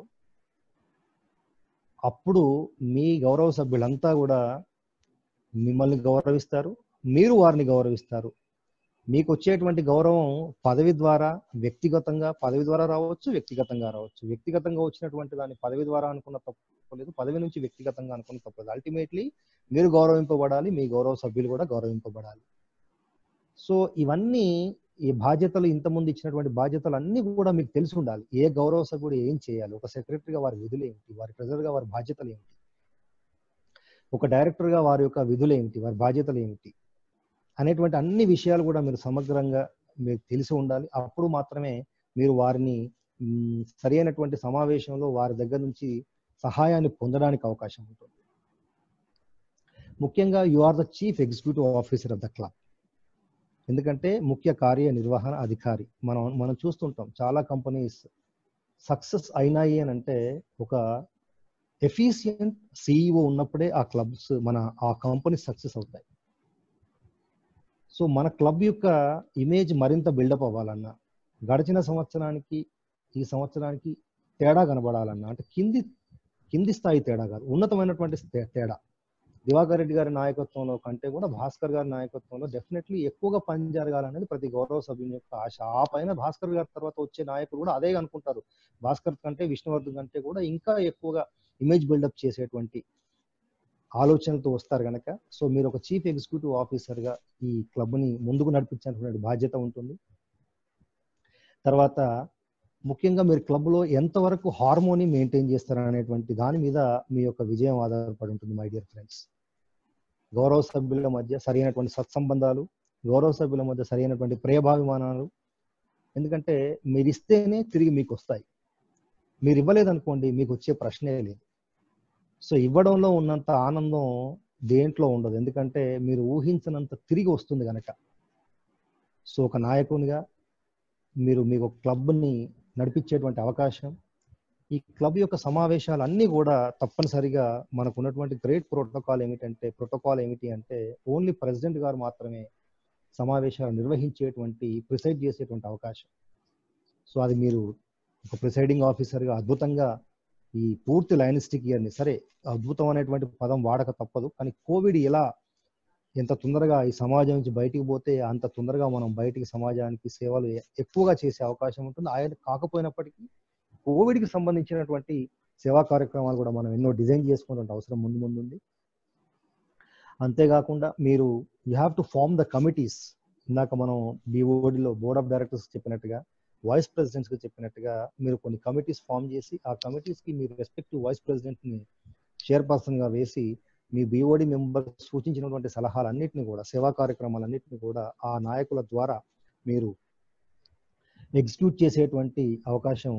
అప్పుడు మీ గౌరవ సభ్యులంతా కూడా మిమ్మల్ని గౌరవిస్తారు మీరు వారిని గౌరవిస్తారు మీకు వచ్చేటువంటి గౌరవం పదవి ద్వారా వ్యక్తిగతంగా పదవి ద్వారా రావచ్చు వ్యక్తిగతంగా రావచ్చు వ్యక్తిగతంగా వచ్చినటువంటి దాన్ని పదవి ద్వారా అనుకున్న తప్పలేదు పదవి నుంచి వ్యక్తిగతంగా అనుకున్న తప్పలేదు అల్టిమేట్లీ మీరు గౌరవింపబడాలి మీ గౌరవ సభ్యులు కూడా గౌరవింపబడాలి సో ఇవన్నీ ఈ బాధ్యతలు ఇంతకుముందు ఇచ్చినటువంటి బాధ్యతలు అన్ని కూడా మీకు తెలిసి ఉండాలి ఏ గౌరవ సభ్యుడు ఏం చేయాలి ఒక సెక్రటరీగా వారి విధులు ఏమిటి వారి ట్రెజర్గా వారి బాధ్యతలు ఏమిటి ఒక డైరెక్టర్గా వారి యొక్క విధులు ఏమిటి వారి బాధ్యతలు ఏమిటి అనేటువంటి అన్ని విషయాలు కూడా మీరు సమగ్రంగా మీకు తెలిసి ఉండాలి అప్పుడు మాత్రమే మీరు వారిని మ్, సరి అయినటువంటి సమావేశంలో వారి దగ్గర నుంచి సహాయాన్ని పొందడానికి అవకాశం ఉంటుంది ముఖ్యంగా you are the chief executive officer of the club ఎందుకంటే ముఖ్య కార్యనిర్వహణ అధికారి మనం మనం చూస్తుంటాం చాలా కంపెనీస్ సక్సెస్ అయినాయి అని అంటే ఒక ఎఫిషియంట్ సిఇఓ ఉన్నప్పుడే ఆ క్లబ్స్ మన ఆ కంపెనీ సక్సెస్ అవుతాయి సో మన క్లబ్ యొక్క ఇమేజ్ మరింత బిల్డప్ అవ్వాలన్నా గడిచిన సంవత్సరానికి ఈ సంవత్సరానికి తేడా కనబడాలన్నా అంటే కింది కింది స్థాయి తేడా కాదు ఉన్నతమైనటువంటి తే- తేడా దివాకర్ రెడ్డి గారి నాయకత్వంలో కంటే కూడా భాస్కర్ గారి నాయకత్వంలో డెఫినెట్లీ ఎక్కువగా పని జరగాలనేది ప్రతి గౌరవ సభ్యుని యొక్క ఆశ ఆ పైన భాస్కర్ గారి తర్వాత వచ్చే నాయకులు కూడా అదే అనుకుంటారు భాస్కర్ కంటే విష్ణువర్ధన్ కంటే కూడా ఇంకా ఎక్కువగా ఇమేజ్ బిల్డప్ చేసేటువంటి ఆలోచనలతో వస్తారు కనుక సో మీరు ఒక చీఫ్ ఎగ్జిక్యూటివ్ ఆఫీసర్ గా ఈ క్లబ్ ని ముందుకు నడిపించాల్సినటువంటి బాధ్యత ఉంటుంది తర్వాత ముఖ్యంగా మీరు క్లబ్ లో ఎంతవరకు హార్మోని మెయింటైన్ చేస్తారు అనేటువంటి దాని మీద మీ యొక్క విజయం ఆధారపడి ఉంటుంది మై డియర్ ఫ్రెండ్స్ గౌరవ సభ్యుల మధ్య సరైనటువంటి సత్సంబంధాలు గౌరవ సభ్యుల మధ్య సరైనటువంటి ప్రియభాభిమానాలు ఎందుకంటే మీరు ఇస్తేనే తిరిగి మీకు వస్తాయి మీరు ఇవ్వలేదనుకోండి మీకు వచ్చే ప్రశ్నే లేదు సో ఇవ్వడంలో ఉన్నంత ఆనందం దేంట్లో ఉండదు ఎందుకంటే మీరు ఊహించినంత తిరిగి వస్తుంది కనుక సో ఒక నాయకునిగా మీరు మీకు ఒక క్లబ్ని నడిపించేటువంటి అవకాశం ఈ క్లబ్ యొక్క సమావేశాలు అన్నీ కూడా తప్పనిసరిగా మనకు ఉన్నటువంటి గ్రేట్ ప్రోటోకాల్ ఏమిటంటే ప్రోటోకాల్ ఏమిటి అంటే ఓన్లీ ప్రెసిడెంట్ గారు మాత్రమే సమావేశాలు నిర్వహించేటువంటి ప్రిసైడ్ చేసేటువంటి అవకాశం సో అది మీరు ఒక ప్రిసైడింగ్ ఆఫీసర్గా అద్భుతంగా ఈ పూర్తి లైనిస్టిక్ ఇయర్ని సరే అద్భుతం అనేటువంటి పదం వాడక తప్పదు కానీ కోవిడ్ ఎలా ఎంత తొందరగా ఈ సమాజం నుంచి బయటికి పోతే అంత తొందరగా మనం బయటికి సమాజానికి సేవలు ఎ- ఎక్కువగా చేసే అవకాశం ఉంటుంది ఆయన కాకపోయినప్పటికీ కోవిడ్కి సంబంధించినటువంటి సేవా కార్యక్రమాలు కూడా మనం ఎన్నో డిజైన్ చేసుకునే అవసరం ముందు ముందు ఉంది అంతేకాకుండా మీరు you have to form the committees ఇందాక మనం బీఓడిలో బోర్డ్ ఆఫ్ డైరెక్టర్స్ చెప్పినట్టుగా వైస్ ప్రెసిడెంట్స్ కి చెప్పినట్టుగా మీరు కొన్ని కమిటీస్ ఫామ్ చేసి ఆ కమిటీస్ కి మీరు రెస్పెక్టివ్ వైస్ ప్రెసిడెంట్ ని చైర్పర్సన్ గా వేసి మీ బీఓడి మెంబర్ సూచించినటువంటి సలహాలన్నింటినీ కూడా సేవా కార్యక్రమాలన్నింటినీ కూడా ఆ నాయకుల ద్వారా మీరు ఎగ్జిక్యూట్ చేసేటువంటి అవకాశం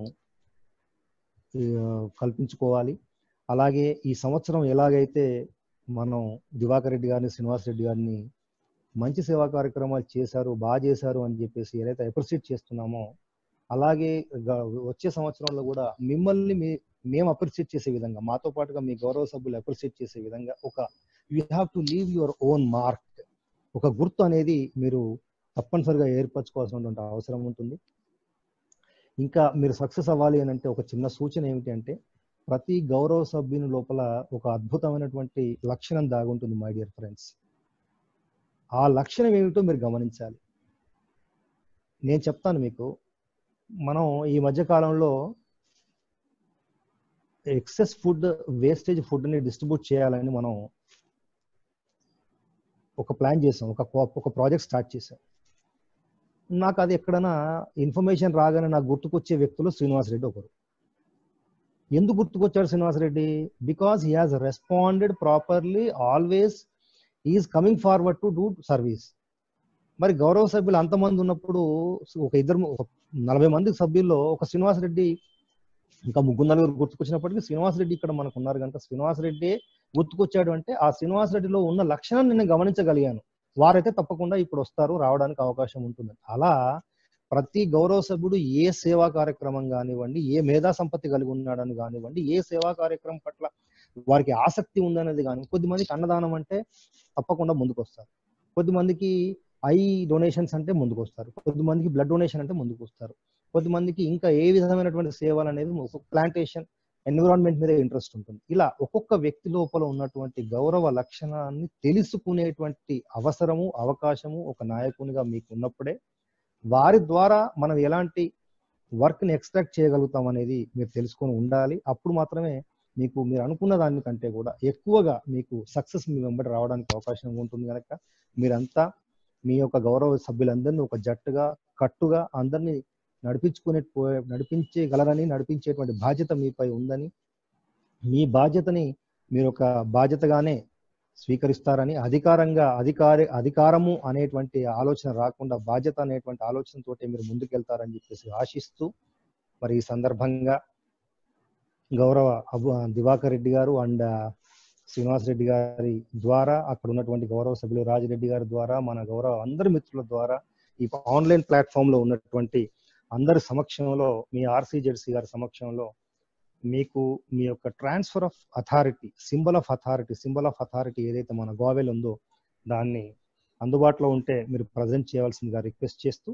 ఆ, కల్పించుకోవాలి అలాగే ఈ సంవత్సరం ఎలాగైతే మనం దివాకర్ రెడ్డి గారిని శ్రీనివాస్ రెడ్డి గారిని మంచి సేవా కార్యక్రమాలు చేశారు బాగా చేశారు అని చెప్పేసి ఏదైతే అప్రిషియేట్ చేస్తున్నామో అలాగే గ- వచ్చే సంవత్సరంలో కూడా మిమ్మల్ని మీ మేము అప్రిషియేట్ చేసే విధంగా మాతో పాటుగా మీ గౌరవ సభ్యులు అప్రిషియేట్ చేసే విధంగా ఒక you have to leave your own mark ఒక గుర్తు అనేది మీరు తప్పనిసరిగా ఏర్పరచుకోవాల్సినటువంటి అవసరం ఉంటుంది ఇంకా మీరు సక్సెస్ అవ్వాలి అని అంటే ఒక చిన్న సూచన ఏమిటి అంటే ప్రతి గౌరవ సభ్యుని లోపల ఒక అద్భుతమైనటువంటి లక్షణం దాగుంటుంది మై డియర్ ఫ్రెండ్స్ ఆ లక్షణం ఏమిటో మీరు గమనించాలి నేను చెప్తాను మీకు మనం ఈ మధ్య కాలంలో ఎక్సెస్ ఫుడ్ వేస్టేజ్ ఫుడ్ని డిస్ట్రిబ్యూట్ చేయాలని మనం ఒక ప్లాన్ చేసాం ఒక ఒక ప్రాజెక్ట్ స్టార్ట్ చేసాం నాకు అది ఎక్కడైనా ఇన్ఫర్మేషన్ రాగానే నాకు గుర్తుకొచ్చే వ్యక్తులు శ్రీనివాస్ రెడ్డి ఒకరు ఎందుకు గుర్తుకొచ్చాడు Srinivas Reddy because he has responded properly always is coming forward to do service మరి గౌరవ సభ్యులు అంతమంది ఉన్నప్పుడు ఒక ఇద్దరు ఒక నలభై మంది సభ్యుల్లో ఒక శ్రీనివాస్ రెడ్డి ఇంకా ముగ్గురు నలుగురు గుర్తుకొచ్చినప్పటికీ శ్రీనివాస్ రెడ్డి ఇక్కడ మనకు ఉన్నారు కనుక శ్రీనివాస్ రెడ్డి గుర్తుకొచ్చాడు అంటే ఆ శ్రీనివాస్ రెడ్డిలో ఉన్న లక్షణాన్ని నేను గమనించగలిగాను వారైతే తప్పకుండా ఇప్పుడు వస్తారు రావడానికి అవకాశం ఉంటుంది అలా ప్రతి గౌరవ సభ్యుడు ఏ సేవా కార్యక్రమం కానివ్వండి ఏ మేధా సంపత్తి కలిగి ఉన్నాడని కానివ్వండి ఏ సేవా కార్యక్రమం పట్ల వారికి ఆసక్తి ఉందనేది కానీ కొద్దిమందికి అన్నదానం అంటే తప్పకుండా ముందుకు వస్తారు కొద్దిమందికి ఐ డొనేషన్స్ అంటే ముందుకు వస్తారు కొద్దిమందికి బ్లడ్ డొనేషన్ అంటే ముందుకు వస్తారు కొద్దిమందికి ఇంకా ఏ విధమైనటువంటి సేవలు అనేది ఒక ప్లాంటేషన్ ఎన్విరాన్మెంట్ మీద ఇంట్రెస్ట్ ఉంటుంది ఇలా ఒక్కొక్క వ్యక్తి లోపల ఉన్నటువంటి గౌరవ లక్షణాన్ని తెలుసుకునేటువంటి అవసరము అవకాశము ఒక నాయకునిగా మీకు ఉన్నప్పుడే వారి ద్వారా మనం ఎలాంటి వర్క్ని ఎక్స్ట్రాక్ట్ చేయగలుగుతాం అనేది మీరు తెలుసుకొని ఉండాలి అప్పుడు మాత్రమే మీకు మీరు అనుకున్న దానికంటే కూడా ఎక్కువగా మీకు సక్సెస్ మీ వెంబడి రావడానికి అవకాశం ఉంటుంది కనుక మీరంతా మీ యొక్క గౌరవ సభ్యులందరినీ ఒక జట్టుగా కట్టుగా అందరినీ నడిపించుకునే నడిపించగలరని నడిపించేటువంటి బాధ్యత మీపై ఉందని మీ బాధ్యతని మీరు ఒక బాధ్యతగానే స్వీకరిస్తారని అధికారంగా అధికారి అధికారము అనేటువంటి ఆలోచన రాకుండా బాధ్యత అనేటువంటి ఆలోచనతో మీరు ముందుకెళ్తారని చెప్పేసి ఆశిస్తూ మరి ఈ సందర్భంగా గౌరవ అబు దివాకర్ రెడ్డి గారు అండ్ శ్రీనివాస్ రెడ్డి గారి ద్వారా అక్కడ ఉన్నటువంటి గౌరవ సభ్యులు రాజిరెడ్డి గారి ద్వారా మన గౌరవ అందరి మిత్రుల ద్వారా ఈ ఆన్లైన్ ప్లాట్ఫామ్ లో ఉన్నటువంటి అందరి సమక్షంలో మీ ఆర్సీ జెడ్సీ గారి సమక్షంలో మీకు మీ యొక్క transfer of authority symbol of authority symbol of authority ఏదైతే మన గోవెల్ ఉందో దాన్ని అందుబాటులో ఉంటే మీరు ప్రజెంట్ చేయవలసిందిగా రిక్వెస్ట్ చేస్తూ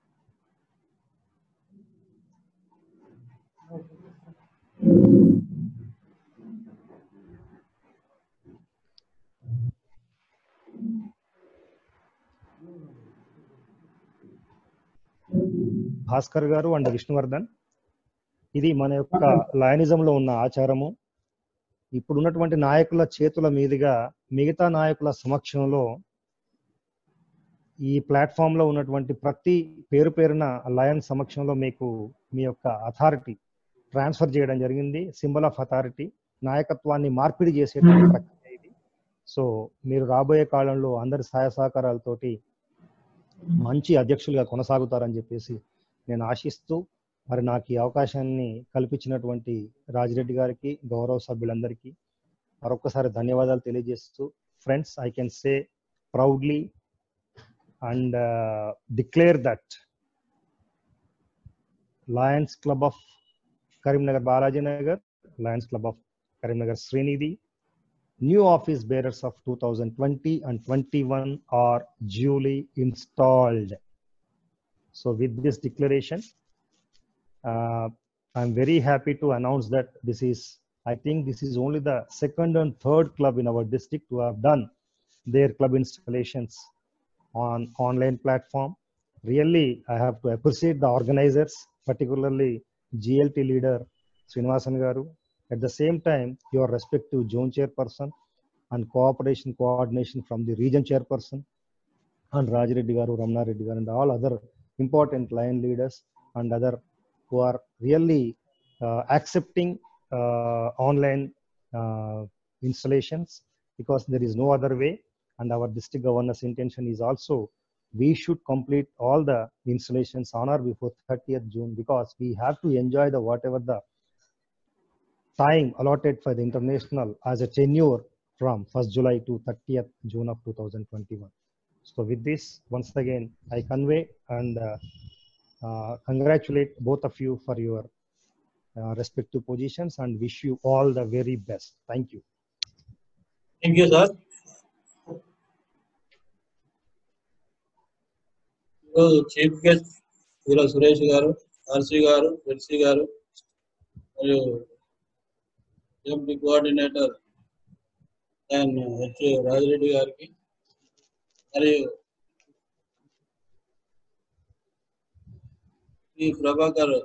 భాస్కర్ గారు అండ్ విష్ణువర్ధన్ ఇది మన యొక్క లయనిజంలో ఉన్న ఆచారము ఇప్పుడున్నటువంటి నాయకుల చేతుల మీదుగా మిగతా నాయకుల సమక్షంలో ఈ ప్లాట్ఫామ్ లో ఉన్నటువంటి ప్రతి పేరు పేరున లయన్ సమక్షంలో మీకు మీ యొక్క అథారిటీ ట్రాన్స్ఫర్ చేయడం జరిగింది సింబల్ ఆఫ్ అథారిటీ నాయకత్వాన్ని మార్పిడి చేసేటువంటి ప్రక్రియ ఇది సో మీరు రాబోయే కాలంలో అందరి సహాయ సహకారాలతోటి మంచి అధ్యక్షులుగా కొనసాగుతారని చెప్పేసి నేను ఆశిస్తూ మరి నాకు ఈ అవకాశాన్ని కల్పించినటువంటి రాజిరెడ్డి గారికి గౌరవ సభ్యులందరికీ మరొకసారి ధన్యవాదాలు తెలియజేస్తూ friends I can say proudly and declare that lions club of Karimnagar Balaji Nagar lions club of Karimnagar Srinidhi new office bearers of 2020 and 21 are duly installed. So with this declaration, uh, I'm very happy to announce that this is, I think this is only the second and third club in our district to have done their club installations on online platform. Really, I have to appreciate the organizers, particularly GLT leader Srinivasan Garu, at the same time, your respective zone chairperson and cooperation coordination from the region chairperson and Raj Reddy Garu, Ramna Reddy Garu, and all other important line leaders and other who are really uh, accepting uh, online uh, installations because there is no other way. And our district governor's intention is also we should complete all the installations on or before 30th June because we have to enjoy the whatever the time allotted for the international as a tenure from 1st July to 30th June of 2021. So with this, once again, I convey and uh, uh, congratulate both of you for your uh, respective positions and wish you all the very best. Thank you. Thank you sir ఈరోజు చీఫ్ గెస్ట్ ఈరోజు సురేష్ గారు ఆర్సీ గారు ఎల్సీ గారు మరియు MP coordinator and H Rajireddy గారికి మరియు ఈ ప్రభాకర్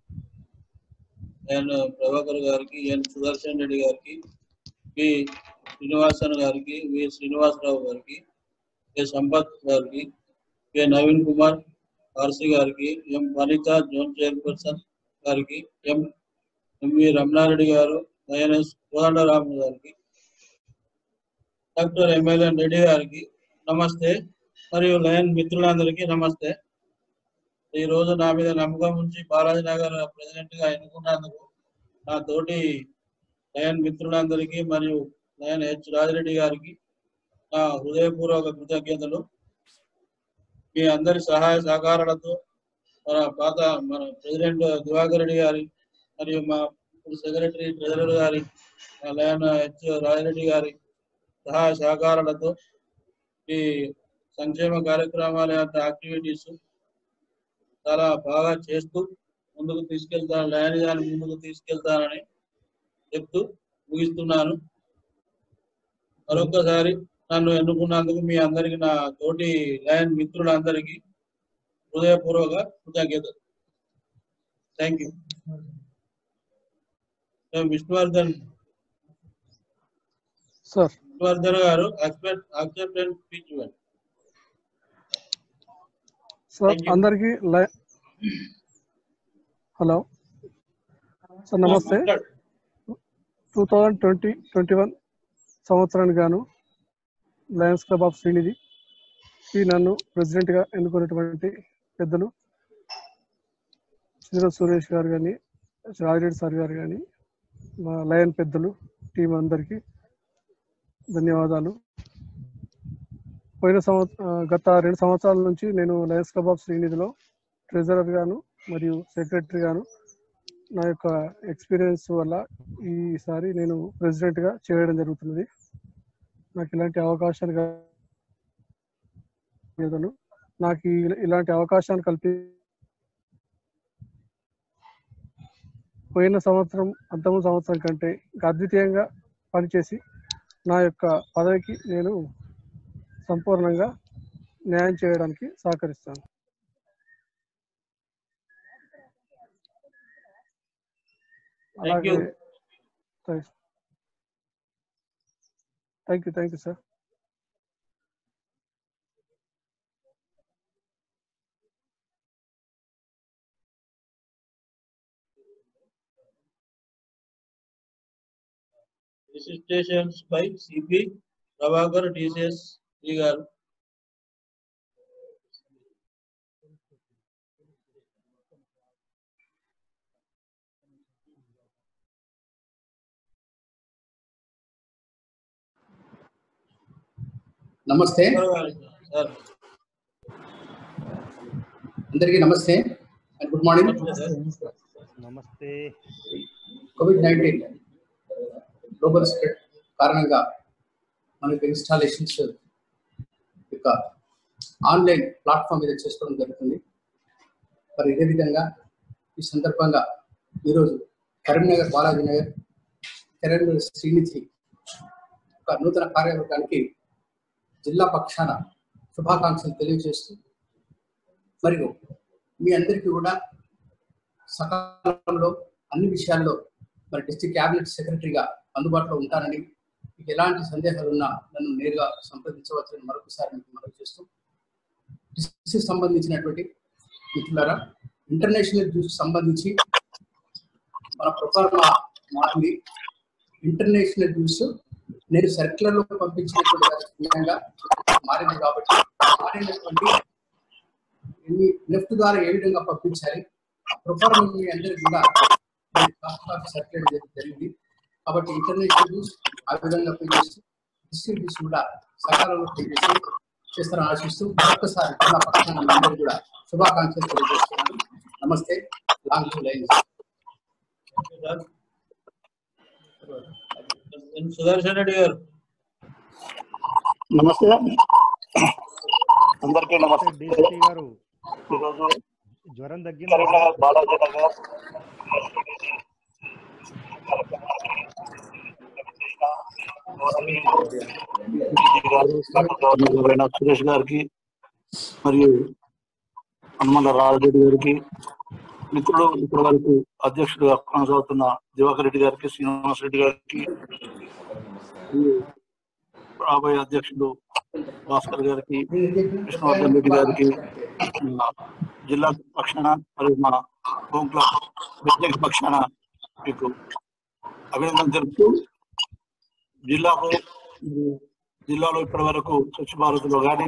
అండ్ ప్రభాకర్ గారికి ఎన్ సుదర్శన్ రెడ్డి గారికి పి శ్రీనివాసన్ గారికి వి శ్రీనివాసరావు గారికి కె సంపత్ గారికి కె నవీన్ కుమార్ ఆర్సి గారికి ఎం వనిత జోన్ చైర్పర్సన్ గారికి ఎం ఎంవి రమణారెడ్డి గారు ఐఎన్ఎస్ కోదండరాము గారికి డాక్టర్ ఎంఎల్ఎన్ రెడ్డి గారికి నమస్తే మరియు లయన్ మిత్రులందరికీ నమస్తే ఈ రోజు నా మీద నమ్మకం ఉంచి బాలాజీ నగర్ ప్రెసిడెంట్ గా ఎన్నుకున్నందుకు నా తోటి లయన్ మిత్రులందరికీ మరియు లయన్ హెచ్ రాజిరెడ్డి గారికి నా హృదయపూర్వక కృతజ్ఞతలు మీ అందరి సహాయ సహకారాలతో మన పాత మన ప్రెసిడెంట్ దివాకర్ రెడ్డి గారి మరియు మా సెక్రటరీ ట్రెజరర్ గారి మా లయన్ హెచ్ రాజిరెడ్డి గారి సహాయ సహకారాలతో ఈ సంక్షేమ కార్యక్రమాల యొక్క యాక్టివిటీస్ చాలా బాగా చేస్తూ ముందుకు తీసుకెళ్తాను లయన్ గారిని ముందుకు తీసుకెళ్తానని చెప్తూ ముగిస్తున్నాను మరొకసారి నన్ను ఎన్నుకున్నందుకు మీ అందరికి నా తోటి లయన్ మిత్రులందరికీ హృదయపూర్వక కృతజ్ఞతలు thank you Vishnuvardhan sir Vishnuvardhan గారు అక్సెప్ట్ అక్సెప్టెన్స్ స్పీచ్ ఇవ్వండి సార్ అందరికి లై- హలో సార్ నమస్తే two thousand twenty twenty one సంవత్సరానికి గాను లయన్స్ క్లబ్ ఆఫ్ శ్రీనిధి ఈ నన్ను ప్రెసిడెంట్గా ఎన్నుకున్నటువంటి పెద్దలు శ్రీరాజ్ సురేష్ గారు కానీ రాజిరెడ్డి సార్ గారు కానీ మా లయన్ పెద్దలు టీం అందరికీ ధన్యవాదాలు పోయిన సంవత్సరం గత రెండు సంవత్సరాల నుంచి నేను లయన్స్ క్లబ్ ఆఫ్ శ్రీనిధిలో ట్రెజరర్ గాను మరియు సెక్రటరీ గాను నా యొక్క ఎక్స్పీరియన్స్ వల్ల ఈసారి నేను ప్రెసిడెంట్ గా చేయడం జరుగుతున్నది నాకు ఇలాంటి అవకాశాలు కల్పించను నాకు ఈ- ఇలాంటి అవకాశాన్ని కల్పి పోయిన సంవత్సరం అంతము సంవత్సరం కంటే ఇంకా అద్వితీయంగా పనిచేసి నా యొక్క పదవికి నేను సంపూర్ణంగా న్యాయం చేయడానికి సహకరిస్తాను Thank you. అలాగే thank you thank you sir registrations by CP Prabhakar TCS ఈ గారు నమస్తే సార్ అందరికీ నమస్తే అండ్ గుడ్ మార్నింగ్ నమస్తే కోవిడ్ నైన్టీన్ గ్లోబల్ స్ప్రెడ్ కారణంగా మనకి ఇన్స్టాలేషన్స్ యొక్క ఆన్లైన్ ప్లాట్ఫామ్ మీద చేసుకోవడం జరుగుతుంది మరి ఇదే విధంగా ఈ సందర్భంగా ఈరోజు కరీంనగర్ బాలాజీ నగర్ కరీంనగర్ శ్రీనిధి ఒక నూతన కార్యవర్గానికి జిల్లా పక్షాన శుభాకాంక్షలు తెలియజేస్తూ మరియు మీ అందరికీ కూడా సకాలంలో అన్ని విషయాల్లో మరి డిస్ట్రిక్ట్ క్యాబినెట్ సెక్రటరీగా అందుబాటులో ఉంటానని మీకు ఎలాంటి సందేహాలు ఉన్నా నన్ను నేరుగా సంప్రదించవచ్చని మరొకసారి మీకు మనవి చేస్తూ డిస్ట్రిక్ట్ సంబంధించినటువంటి మిత్రులారా ఇంటర్నేషనల్ జ్యూస్ సంబంధించి మన ప్రొఫార్మా మారింది ఇంటర్నేషనల్ జ్యూస్ నేను circular లో పంపించినటువంటి దానికి భిన్నంగా మారింది కాబట్టి మారినటువంటి ఎన్ని లెఫ్ట్ ద్వారా ఏ విధంగా పంపించాలి ఆ ప్రొఫార్మా మీ అందరికీ కూడా సర్క్యులేట్ చేయడం జరిగింది కాబట్టి ఇంటర్నేషనల్ న్యూస్ ఆ విధంగా పనిచేస్తూ డిస్ట్రిక్ట్ న్యూస్ కూడా సకాలంలో పనిచేసి చేస్తారని ఆశిస్తూ మరొకసారి జిల్లా పక్షాన మీ అందరికీ కూడా శుభాకాంక్షలు తెలియజేస్తున్నాను నమస్తే long to lion Sudarshan Reddy గారు నమస్తే అందరికీ నమస్తే డిఎస్పీ గారు ఈరోజు జ్వరం తగ్గిందా కరీంనగర్ బాలాజీ నగర్ గవర్నర్ సురేష్ గారికి మరియు హనుమల రాజరెడ్డి గారికి మిత్రులు ఇప్పటి వరకు అధ్యక్షుడిగా కొనసాగుతున్న దివాకర్ రెడ్డి గారికి శ్రీనివాస్ రెడ్డి గారికి మరియు రాబోయే అధ్యక్షుడు భాస్కర్ గారికి విష్ణువర్ధన్ రెడ్డి గారికి మా జిల్లా పక్షాన మరియు మా హోం క్లబ్ వ్యతిరేక పక్షాన మీకు అభినందన తెలుపుతూ జిల్లాకు మరియు జిల్లాలో ఇప్పటి వరకు స్వచ్ఛ భారత్ లో కానీ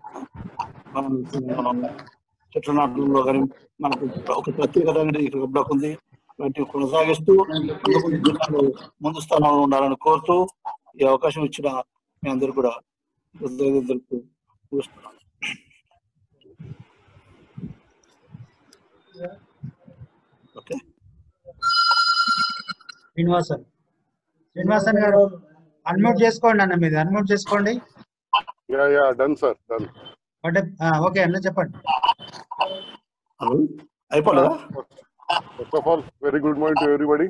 చెట్ల నాటంలో కానీ మనకు ఒక ప్రత్యేకత అనేది ఈ క్లబ్లకు ఉంది వాటిని కొనసాగిస్తూ ముందు ముందు జిల్లాలో ముందు స్థానంలో ఉండాలని కోరుతూ ఈ అవకాశం ఇచ్చిన మీ అందరూ కూడా కృతజ్ఞతలు తెలుపుతూ ముగిస్తున్నాను. ఓకే శ్రీనివాసన్ శ్రీనివాసన్ గారు అన్మ్యూట్ చేసుకోండి అన్న మీది అన్మ్యూట్ చేసుకోండి yeah yeah done sir done అంటే ఓకే అన్న చెప్పండి అయిపోలేదా first of all very good morning to everybody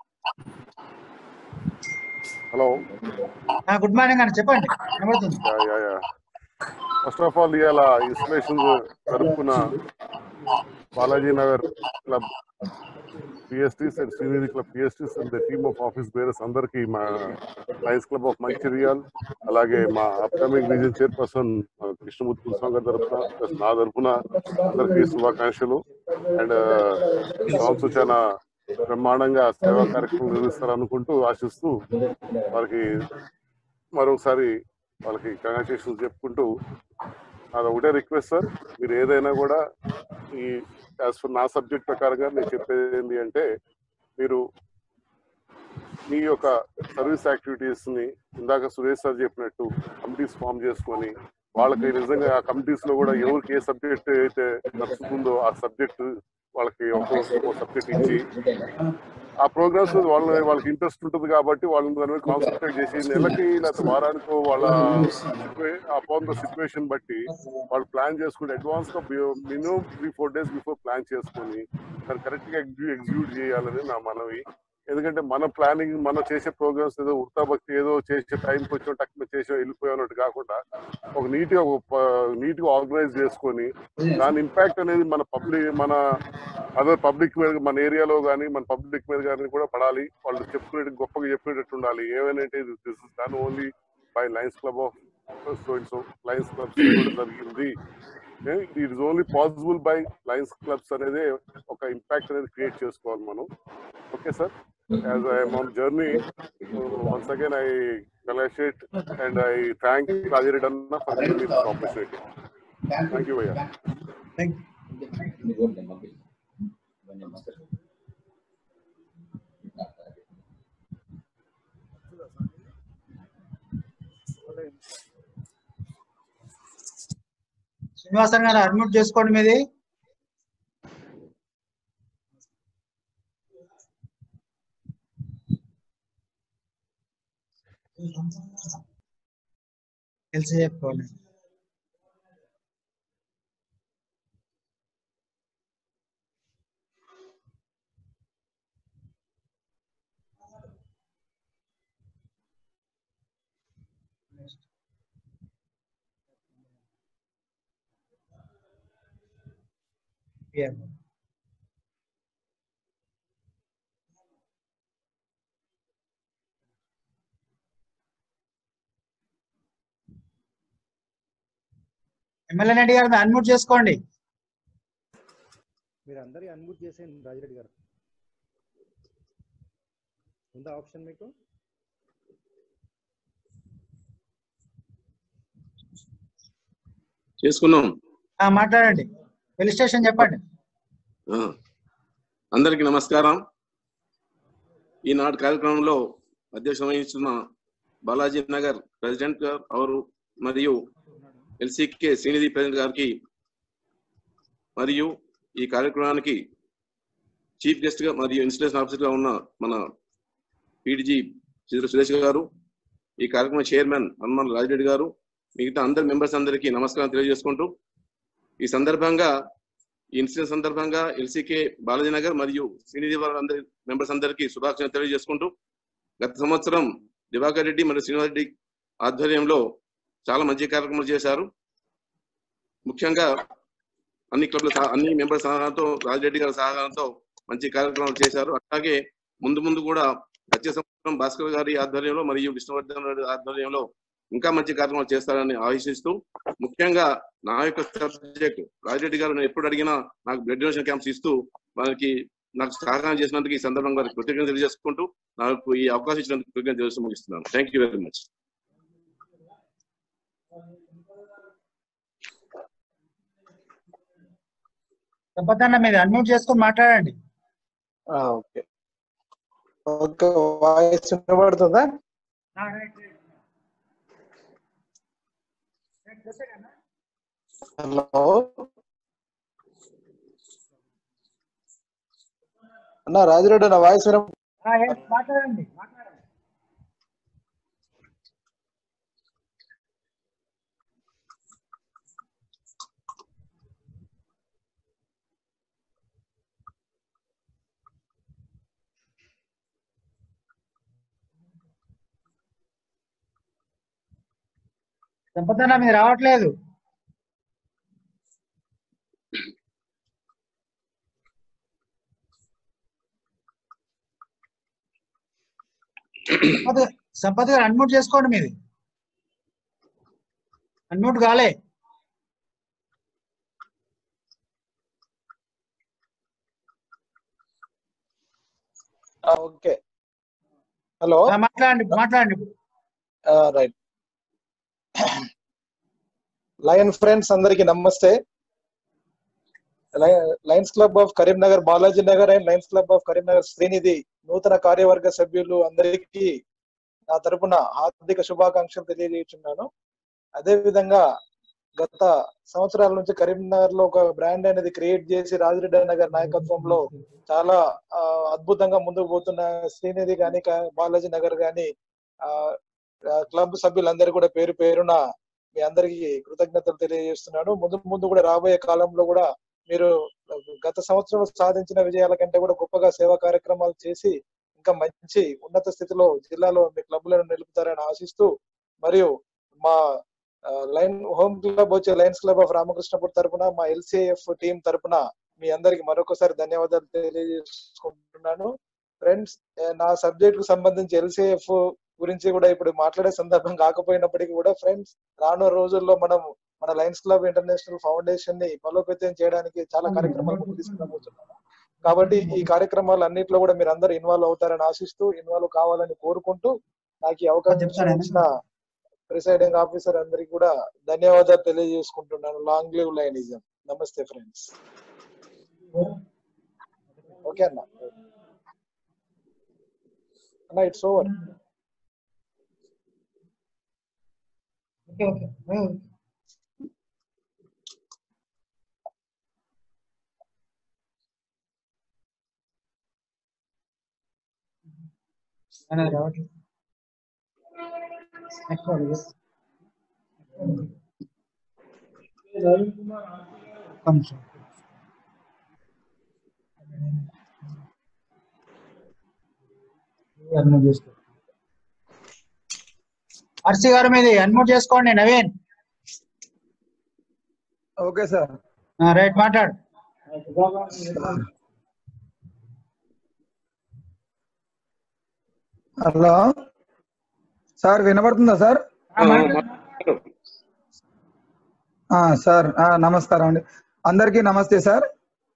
hello good morning అన్న చెప్పండి వినబడుతుంది yeah yeah yeah first of all ఇవాళ ఇన్స్టలేషన్ జరుపుకున్న Balaji Nagar club PSTs and Srinidhi club PSTs and the team of office bearers అందరికి మా లయన్స్ క్లబ్ ఆఫ్ మంచిర్యాల్ అలాగే మా upcoming region chairperson Krishnamurthy Kulswami గారి తరఫున ప్లస్ నా తరఫున అందరికి శుభాకాంక్షలు అండ్ ఆల్సో చాలా బ్రహ్మాండంగా సేవా కార్యక్రమం నిర్వహిస్తారు అనుకుంటూ ఆశిస్తూ వారికి మరొకసారి వాళ్ళకి కంగ్రాచులేషన్స్ చెప్పుకుంటూ అది ఒకటే రిక్వెస్ట్ సార్ మీరు ఏదైనా కూడా ఈ యాజ్ ఫర్ నా సబ్జెక్ట్ ప్రకారంగా నేను చెప్పేది ఏంటి అంటే మీరు మీ యొక్క సర్వీస్ యాక్టివిటీస్ ని ఇందాక సురేష్ సార్ చెప్పినట్టు కమిటీస్ ఫామ్ చేసుకొని వాళ్ళకి నిజంగా ఆ కమిటీస్ లో కూడా ఎవరికి ఏ సబ్జెక్ట్ అయితే నచ్చుతుందో ఆ సబ్జెక్ట్ వాళ్ళకి ఒక్కో సబ్జెక్ట్ ఇచ్చి ఆ ప్రోగ్రామ్స్ వాళ్ళ వాళ్ళకి ఇంట్రెస్ట్ ఉంటుంది కాబట్టి వాళ్ళని దాని మీద కాన్సన్ట్రేట్ చేసి నెలకి లేకపోతే వారానికో వాళ్ళ అపాన్ ద సిచ్యువేషన్ బట్టి వాళ్ళు ప్లాన్ చేసుకుని అడ్వాన్స్ గా minimum three four days before plan చేసుకొని దాన్ని కరెక్ట్ గా ఎగ్జిక్యూట్ చేయాలని నా మనవి ఎందుకంటే మన ప్లానింగ్ మనం చేసే ప్రోగ్రామ్స్ ఏదో ఉడతా భక్తి ఏదో చేసే టైంకి వచ్చిన టక్కున చేసే వెళ్ళిపోయినట్టు కాకుండా ఒక నీట్ గా నీట్ గా ఆర్గనైజ్ చేసుకొని దాని ఇంపాక్ట్ అనేది మన పబ్లిక్ మన అదర్ పబ్లిక్ మీద మన ఏరియాలో కానీ మన పబ్లిక్ మీద కానీ కూడా పడాలి వాళ్ళు చెప్పుకునే గొప్పగా చెప్పేటట్టు ఉండాలి ఏమైనా this is done only by lions club of so so lions clubs జరిగింది it is only possible by lions clubs అనేది ఒక ఇంపాక్ట్ అనేది క్రియేట్ చేసుకోవాలి మనం okay sir as I'm on journey once again I congratulate and I thank Rajired Anna for giving me this opportunity. Thank you, Vaya. Thank Srinivasan గారు అడ్మిట్ చేసుకోండి మీది తెలిసి చెప్పుకోండి Yeah. ఎమ్మెల్యే రెడ్డి గారు అన్మ్యూట్ చేసుకోండి మీరు అందరి అన్మ్యూట్ చేసేయండి రాజిరెడ్డి గారు ఉందా ఆప్షన్ మీకు చేసుకున్నాం ఆ, మాట్లాడండి పోలీస్ స్టేషన్ చెప్పండి ఆ. అందరికీ నమస్కారం ఈనాటి కార్యక్రమంలో అధ్యక్షత వహిస్తున్న బాలాజీ నగర్ ప్రెసిడెంట్ గారు అవరు మరియు ఎల్సీకే శ్రీనిధి ప్రెసిడెంట్ గారికి మరియు ఈ కార్యక్రమానికి చీఫ్ గెస్ట్ గా మరియు ఇన్స్టిట్యూషన్ ఆఫీసర్ గా ఉన్న మన పీడిజీ చిత్ర సురేష్ గారు ఈ కార్యక్రమం చైర్మన్ హనుమాన్ రాజిరెడ్డి గారు మిగతా అందరి మెంబర్స్ అందరికీ నమస్కారం తెలియజేసుకుంటూ ఈ సందర్భంగా ఈ ఇన్సిడెంట్ సందర్భంగా ఎల్సీకే బాలాజీ నగర్ మరియు శ్రీనిధి వారి అందరి మెంబర్స్ అందరికీ శుభాకాంక్షలు తెలియజేసుకుంటూ గత సంవత్సరం దివాకర్ రెడ్డి మరియు శ్రీనివాస్ రెడ్డి ఆధ్వర్యంలో చాలా మంచి కార్యక్రమాలు చేశారు ముఖ్యంగా అన్ని క్లబ్ల సహ- అన్ని మెంబర్స్ సహకారంతో రాజిరెడ్డి గారి సహకారంతో మంచి కార్యక్రమాలు చేశారు అట్లాగే ముందు ముందు కూడా వచ్చే సంవత్సరం భాస్కర్ గారి ఆధ్వర్యంలో మరియు విష్ణువర్ధన్ రెడ్డి ఆధ్వర్యంలో ఇంకా మంచి కార్యక్రమాలు చేస్తారని ఆశిస్తూ ముఖ్యంగా నా యొక్క సబ్జెక్ట్ రాజిరెడ్డి గారు నేను ఎప్పుడు అడిగినా నాకు బ్లడ్ డొనేషన్ క్యాంప్స్ ఇస్తూ వారికి నాకు సహకారం చేసినందుకు ఈ సందర్భంగా వారికి కృతజ్ఞతలు తెలియజేసుకుంటూ నాకు ఈ అవకాశం ఇచ్చినందుకు కృతజ్ఞతలు తెలియజేస్తూ ముగిస్తున్నాను థ్యాంక్ యూ వెరీ మచ్ సంపతన్న మీరు అన్మ్యూట్ చేసుకొని మాట్లాడండి ఓకే ఓకే వాయిస్ వినబడుతుందా హలో అన్న రాజురెడ్డి నా వాయిస్ విన ఆ, yes, మాట్లాడండి మాట్లాడండి సంపదన్న మీరు రావట్లేదు సంపత్ సంపత్ గారు అన్మ్యూట్ చేసుకోండి మీది అన్మ్యూట్ కాలే ఓకే హలో ఆ, మాట్లాడండి మాట్లాడండి ఇప్పుడు. రైట్ లయన్ ఫ్రెండ్స్ అందరికి నమస్తే lions club of Karimnagar Balaji Nagar and lions club of Karimnagar Srinidhi నూతన కార్యవర్గ సభ్యులు అందరికీ నా తరపున హార్దిక శుభాకాంక్షలు తెలియజేస్తున్నాను అదే విధంగా గత సంవత్సరాల నుంచి కరీంనగర్ లో ఒక బ్రాండ్ అనేది క్రియేట్ చేసి రాజిరెడ్డి నగర్ నాయకత్వంలో చాలా ఆ, అద్భుతంగా ముందుకు పోతున్న శ్రీనిధి గాని క- బాలాజీ నగర్ గాని ఆ ఆ, క్లబ్ సభ్యులందరూ కూడా పేరు పేరున మీ అందరికీ కృతజ్ఞతలు తెలియజేస్తున్నాను ముందు ముందు కూడా రాబోయే కాలంలో కూడా మీరు గత సంవత్సరం సాధించిన విజయాల కంటే కూడా గొప్పగా సేవా కార్యక్రమాలు చేసి ఇంకా మంచి ఉన్నత స్థితిలో జిల్లాలో మీ క్లబ్లను నిలుపుతారని ఆశిస్తూ మరియు మా ఆ, లైన్ హోమ్ క్లబ్ వచ్చే లయన్స్ క్లబ్ ఆఫ్ రామకృష్ణపూర్ తరపున మా ఎల్సిఎఫ్ టీం తరపున మీ అందరికి మరొకసారి ధన్యవాదాలు తెలియజేసుకుంటున్నాను ఫ్రెండ్స్ నా సబ్జెక్ట్ కు సంబంధించి ఎల్సిఎఫ్ గురించి కూడా ఇప్పుడు మాట్లాడే సందర్భం కాకపోయినప్పటికీ కూడా ఫ్రెండ్స్ రానున్న రోజుల్లో మనం మన లయన్స్ క్లబ్ ఇంటర్నేషనల్ ఫౌండేషన్ ని బలోపేతం చేయడానికి చాలా కార్యక్రమాలు ముందుకు తీసుకురాబోతున్నాము కాబట్టి ఈ కార్యక్రమాలు అన్నింటిలో కూడా మీరు అందరూ ఇన్వాల్వ్ అవుతారని ఆశిస్తూ ఇన్వాల్వ్ కావాలని కోరుకుంటూ నాకు ఈ అవకాశం ఇచ్చిన ప్రిసైడింగ్ ఆఫీసర్ అందరికి కూడా ధన్యవాదాలు తెలియజేసుకుంటున్నాను లాంగ్ లివ్ లైనిజం నమస్తే ఫ్రెండ్స్ ఓకే అన్న అన్న it's over okay okay okay. అనేది రావట్లేదు నెక్స్ట్ వన్ yes. ఒక్క నిమిషం. అన్మ్యూట్ చేసుకో ఆర్సీ గారు మీది అన్మ్యూట్ చేసుకోండి నవీన్ ఓకే సార్ రైట్ మాట్లాడు హలో సార్ వినబడుతుందా సార్ ఆ, సార్ ఆ, నమస్కారం అండి అందరికీ నమస్తే సార్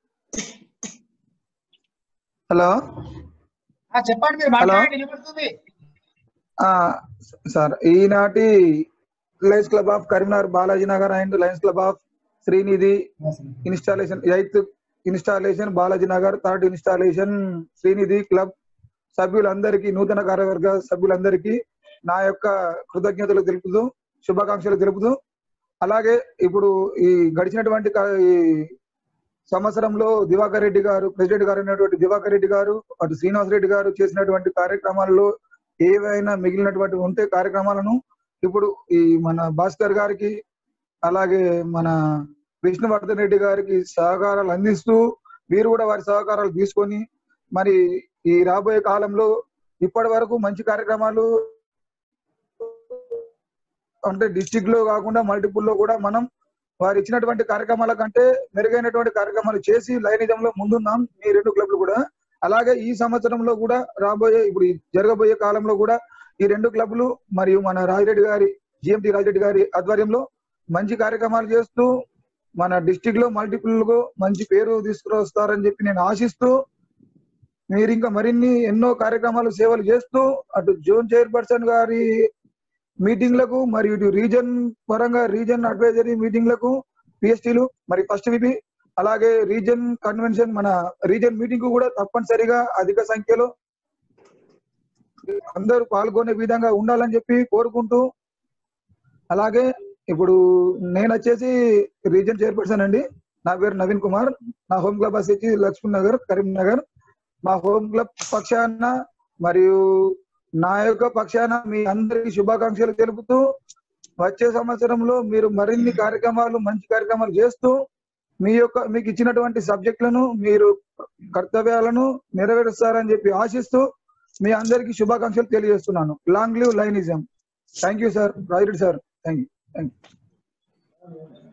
హలో ఆ, చెప్పండి మీరు మాట్లాడండి వినపడుతుంది ఆ, సార్ ఈనాటి lions club of Karimnagar Balaji Nagar and lions club of Srinidhi installation eighth installation Balaji Nagar third installation Srinidhi club సభ్యులందరికీ నూతన కార్యవర్గ సభ్యులందరికీ నా యొక్క కృతజ్ఞతలు తెలుపుతూ శుభాకాంక్షలు తెలుపుతూ అలాగే ఇప్పుడు ఈ గడిచినటువంటి కా- ఈ సంవత్సరంలో దివాకర్ రెడ్డి గారు ప్రెసిడెంట్ గారు అయినటువంటి దివాకర్ రెడ్డి గారు అటు శ్రీనివాస్ రెడ్డి గారు చేసినటువంటి కార్యక్రమాల్లో ఏవైనా మిగిలినటువంటి ఉంటే కార్యక్రమాలను ఇప్పుడు ఈ మన భాస్కర్ గారికి అలాగే మన విష్ణువర్ధన్ రెడ్డి గారికి సహకారాలు అందిస్తూ వీరు కూడా వారి సహకారాలు తీసుకొని మరి ఈ రాబోయే కాలంలో ఇప్పటి వరకు మంచి కార్యక్రమాలు అంటే డిస్టిక్ లో కాకుండా మల్టిపుల్ లో కూడా మనం వారు ఇచ్చినటువంటి కార్యక్రమాల కంటే మెరుగైనటువంటి కార్యక్రమాలు చేసి లైనిజంలో ముందున్నాం ఈ రెండు క్లబ్లు కూడా అలాగే ఈ సంవత్సరంలో కూడా రాబోయే ఇప్పుడు ఈ జరగబోయే కాలంలో కూడా ఈ రెండు క్లబ్లు మరియు మన రాజిరెడ్డి గారి జిఎంటి రాజిరెడ్డి గారి ఆధ్వర్యంలో మంచి కార్యక్రమాలు చేస్తూ మన డిస్టిక్ లో మల్టిపుల్ కు మంచి పేరు తీసుకువస్తారని చెప్పి నేను ఆశిస్తూ మీరు ఇంకా మరిన్ని ఎన్నో కార్యక్రమాలు సేవలు చేస్తూ అటు జోన్ చైర్పర్సన్ గారి మీటింగ్లకు మరియు ఇటు రీజన్ పరంగా రీజన్ అడ్వైజరీ మీటింగ్లకు పిఎస్టీలు మరి ఫస్ట్ విపి అలాగే రీజన్ కన్వెన్షన్ మన రీజన్ మీటింగ్ కు కూడా తప్పనిసరిగా అధిక సంఖ్యలో అందరూ పాల్గొనే విధంగా ఉండాలని చెప్పి కోరుకుంటూ అలాగే ఇప్పుడు నేను వచ్చేసి రీజన్ చైర్పర్సన్ అండి నా పేరు నవీన్ కుమార్ నా హోమ్ క్లబ్ వచ్చేసి లక్ష్మణ్ నగర్ కరీంనగర్ మా హోమ్ క్లబ్ పక్షాన మరియు నా యొక్క పక్షాన మీ అందరికి శుభాకాంక్షలు తెలుపుతూ వచ్చే సంవత్సరంలో మీరు మరిన్ని కార్యక్రమాలు మంచి కార్యక్రమాలు చేస్తూ మీ యొక్క మీకు ఇచ్చినటువంటి సబ్జెక్టులను మీరు కర్తవ్యాలను నెరవేరుస్తారని చెప్పి ఆశిస్తూ మీ అందరికి శుభాకాంక్షలు తెలియజేస్తున్నాను long live లైనిజం thank you sir Rajareddy sir thank you thank you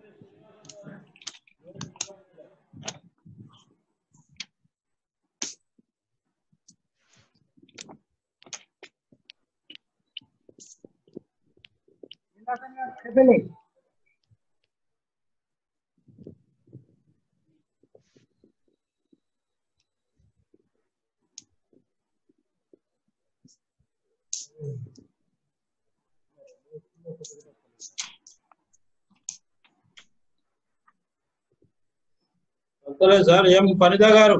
వస్తలేదు సార్ ఏం పనిదా గారు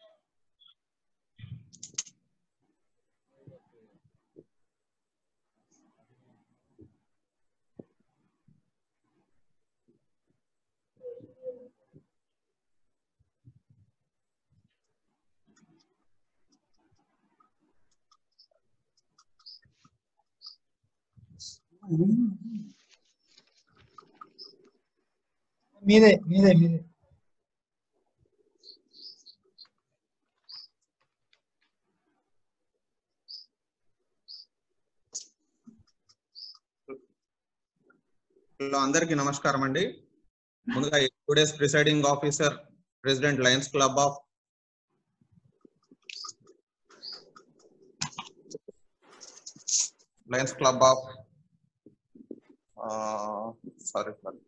మీదే మీదే మీదే హలో అందరికీ నమస్కారం అండి ముందుగా today's presiding officer president Lions club of Lions club of sorry sorry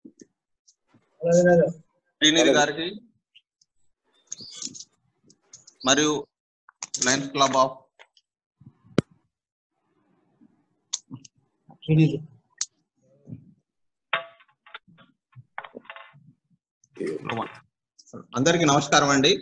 Srinidhi గారికి మరియు లయన్స్ క్లబ్ ఆఫ్ అందరికీ నమస్కారం అండి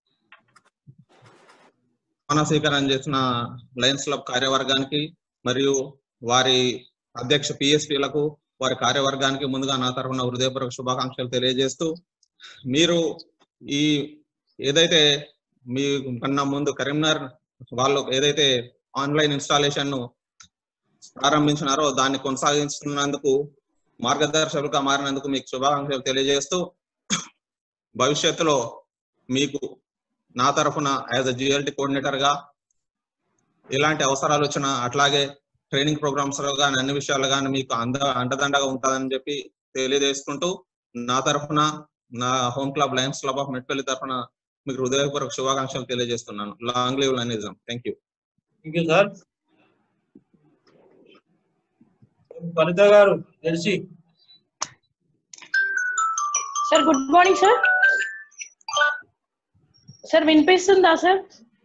మన స్వీకారం చేసిన లయన్స్ క్లబ్ కార్యవర్గానికి మరియు వారి అధ్యక్ష పిఎస్పీలకు వారి కార్యవర్గానికి ముందుగా నా తరఫున హృదయపూర్వక శుభాకాంక్షలు తెలియజేస్తూ మీరు ఈ ఏదైతే మీ కన్నా ముందు కరీంనగర్ వాళ్ళు ఏదైతే ఆన్లైన్ ఇన్స్టాలేషన్ ను ప్రారంభించినారో దాన్ని కొనసాగిస్తున్నందుకు మార్గదర్శకులుగా మారినందుకు మీకు శుభాకాంక్షలు తెలియజేస్తూ భవిష్యత్తులో మీకు నా తరఫున యాజ్ అ జిఎల్టీ కోఆర్డినేటర్ గా ఎలాంటి అవసరాలు వచ్చినా అట్లాగే ట్రైనింగ్ ప్రోగ్రామ్స్ లో కానీ అన్ని విషయాలు కానీ మీకు అంద అండదండగా ఉంటుందని చెప్పి తెలియజేసుకుంటూ నా తరఫున నా home club Lions club of Metpally తరఫున మీకు హృదయపూర్వక శుభాకాంక్షలు తెలియజేస్తున్నాను long live లైనిజం thank you thank you sir Vanitha గారు తెలిసి sir good morning sir sir వినిపిస్తుందా సార్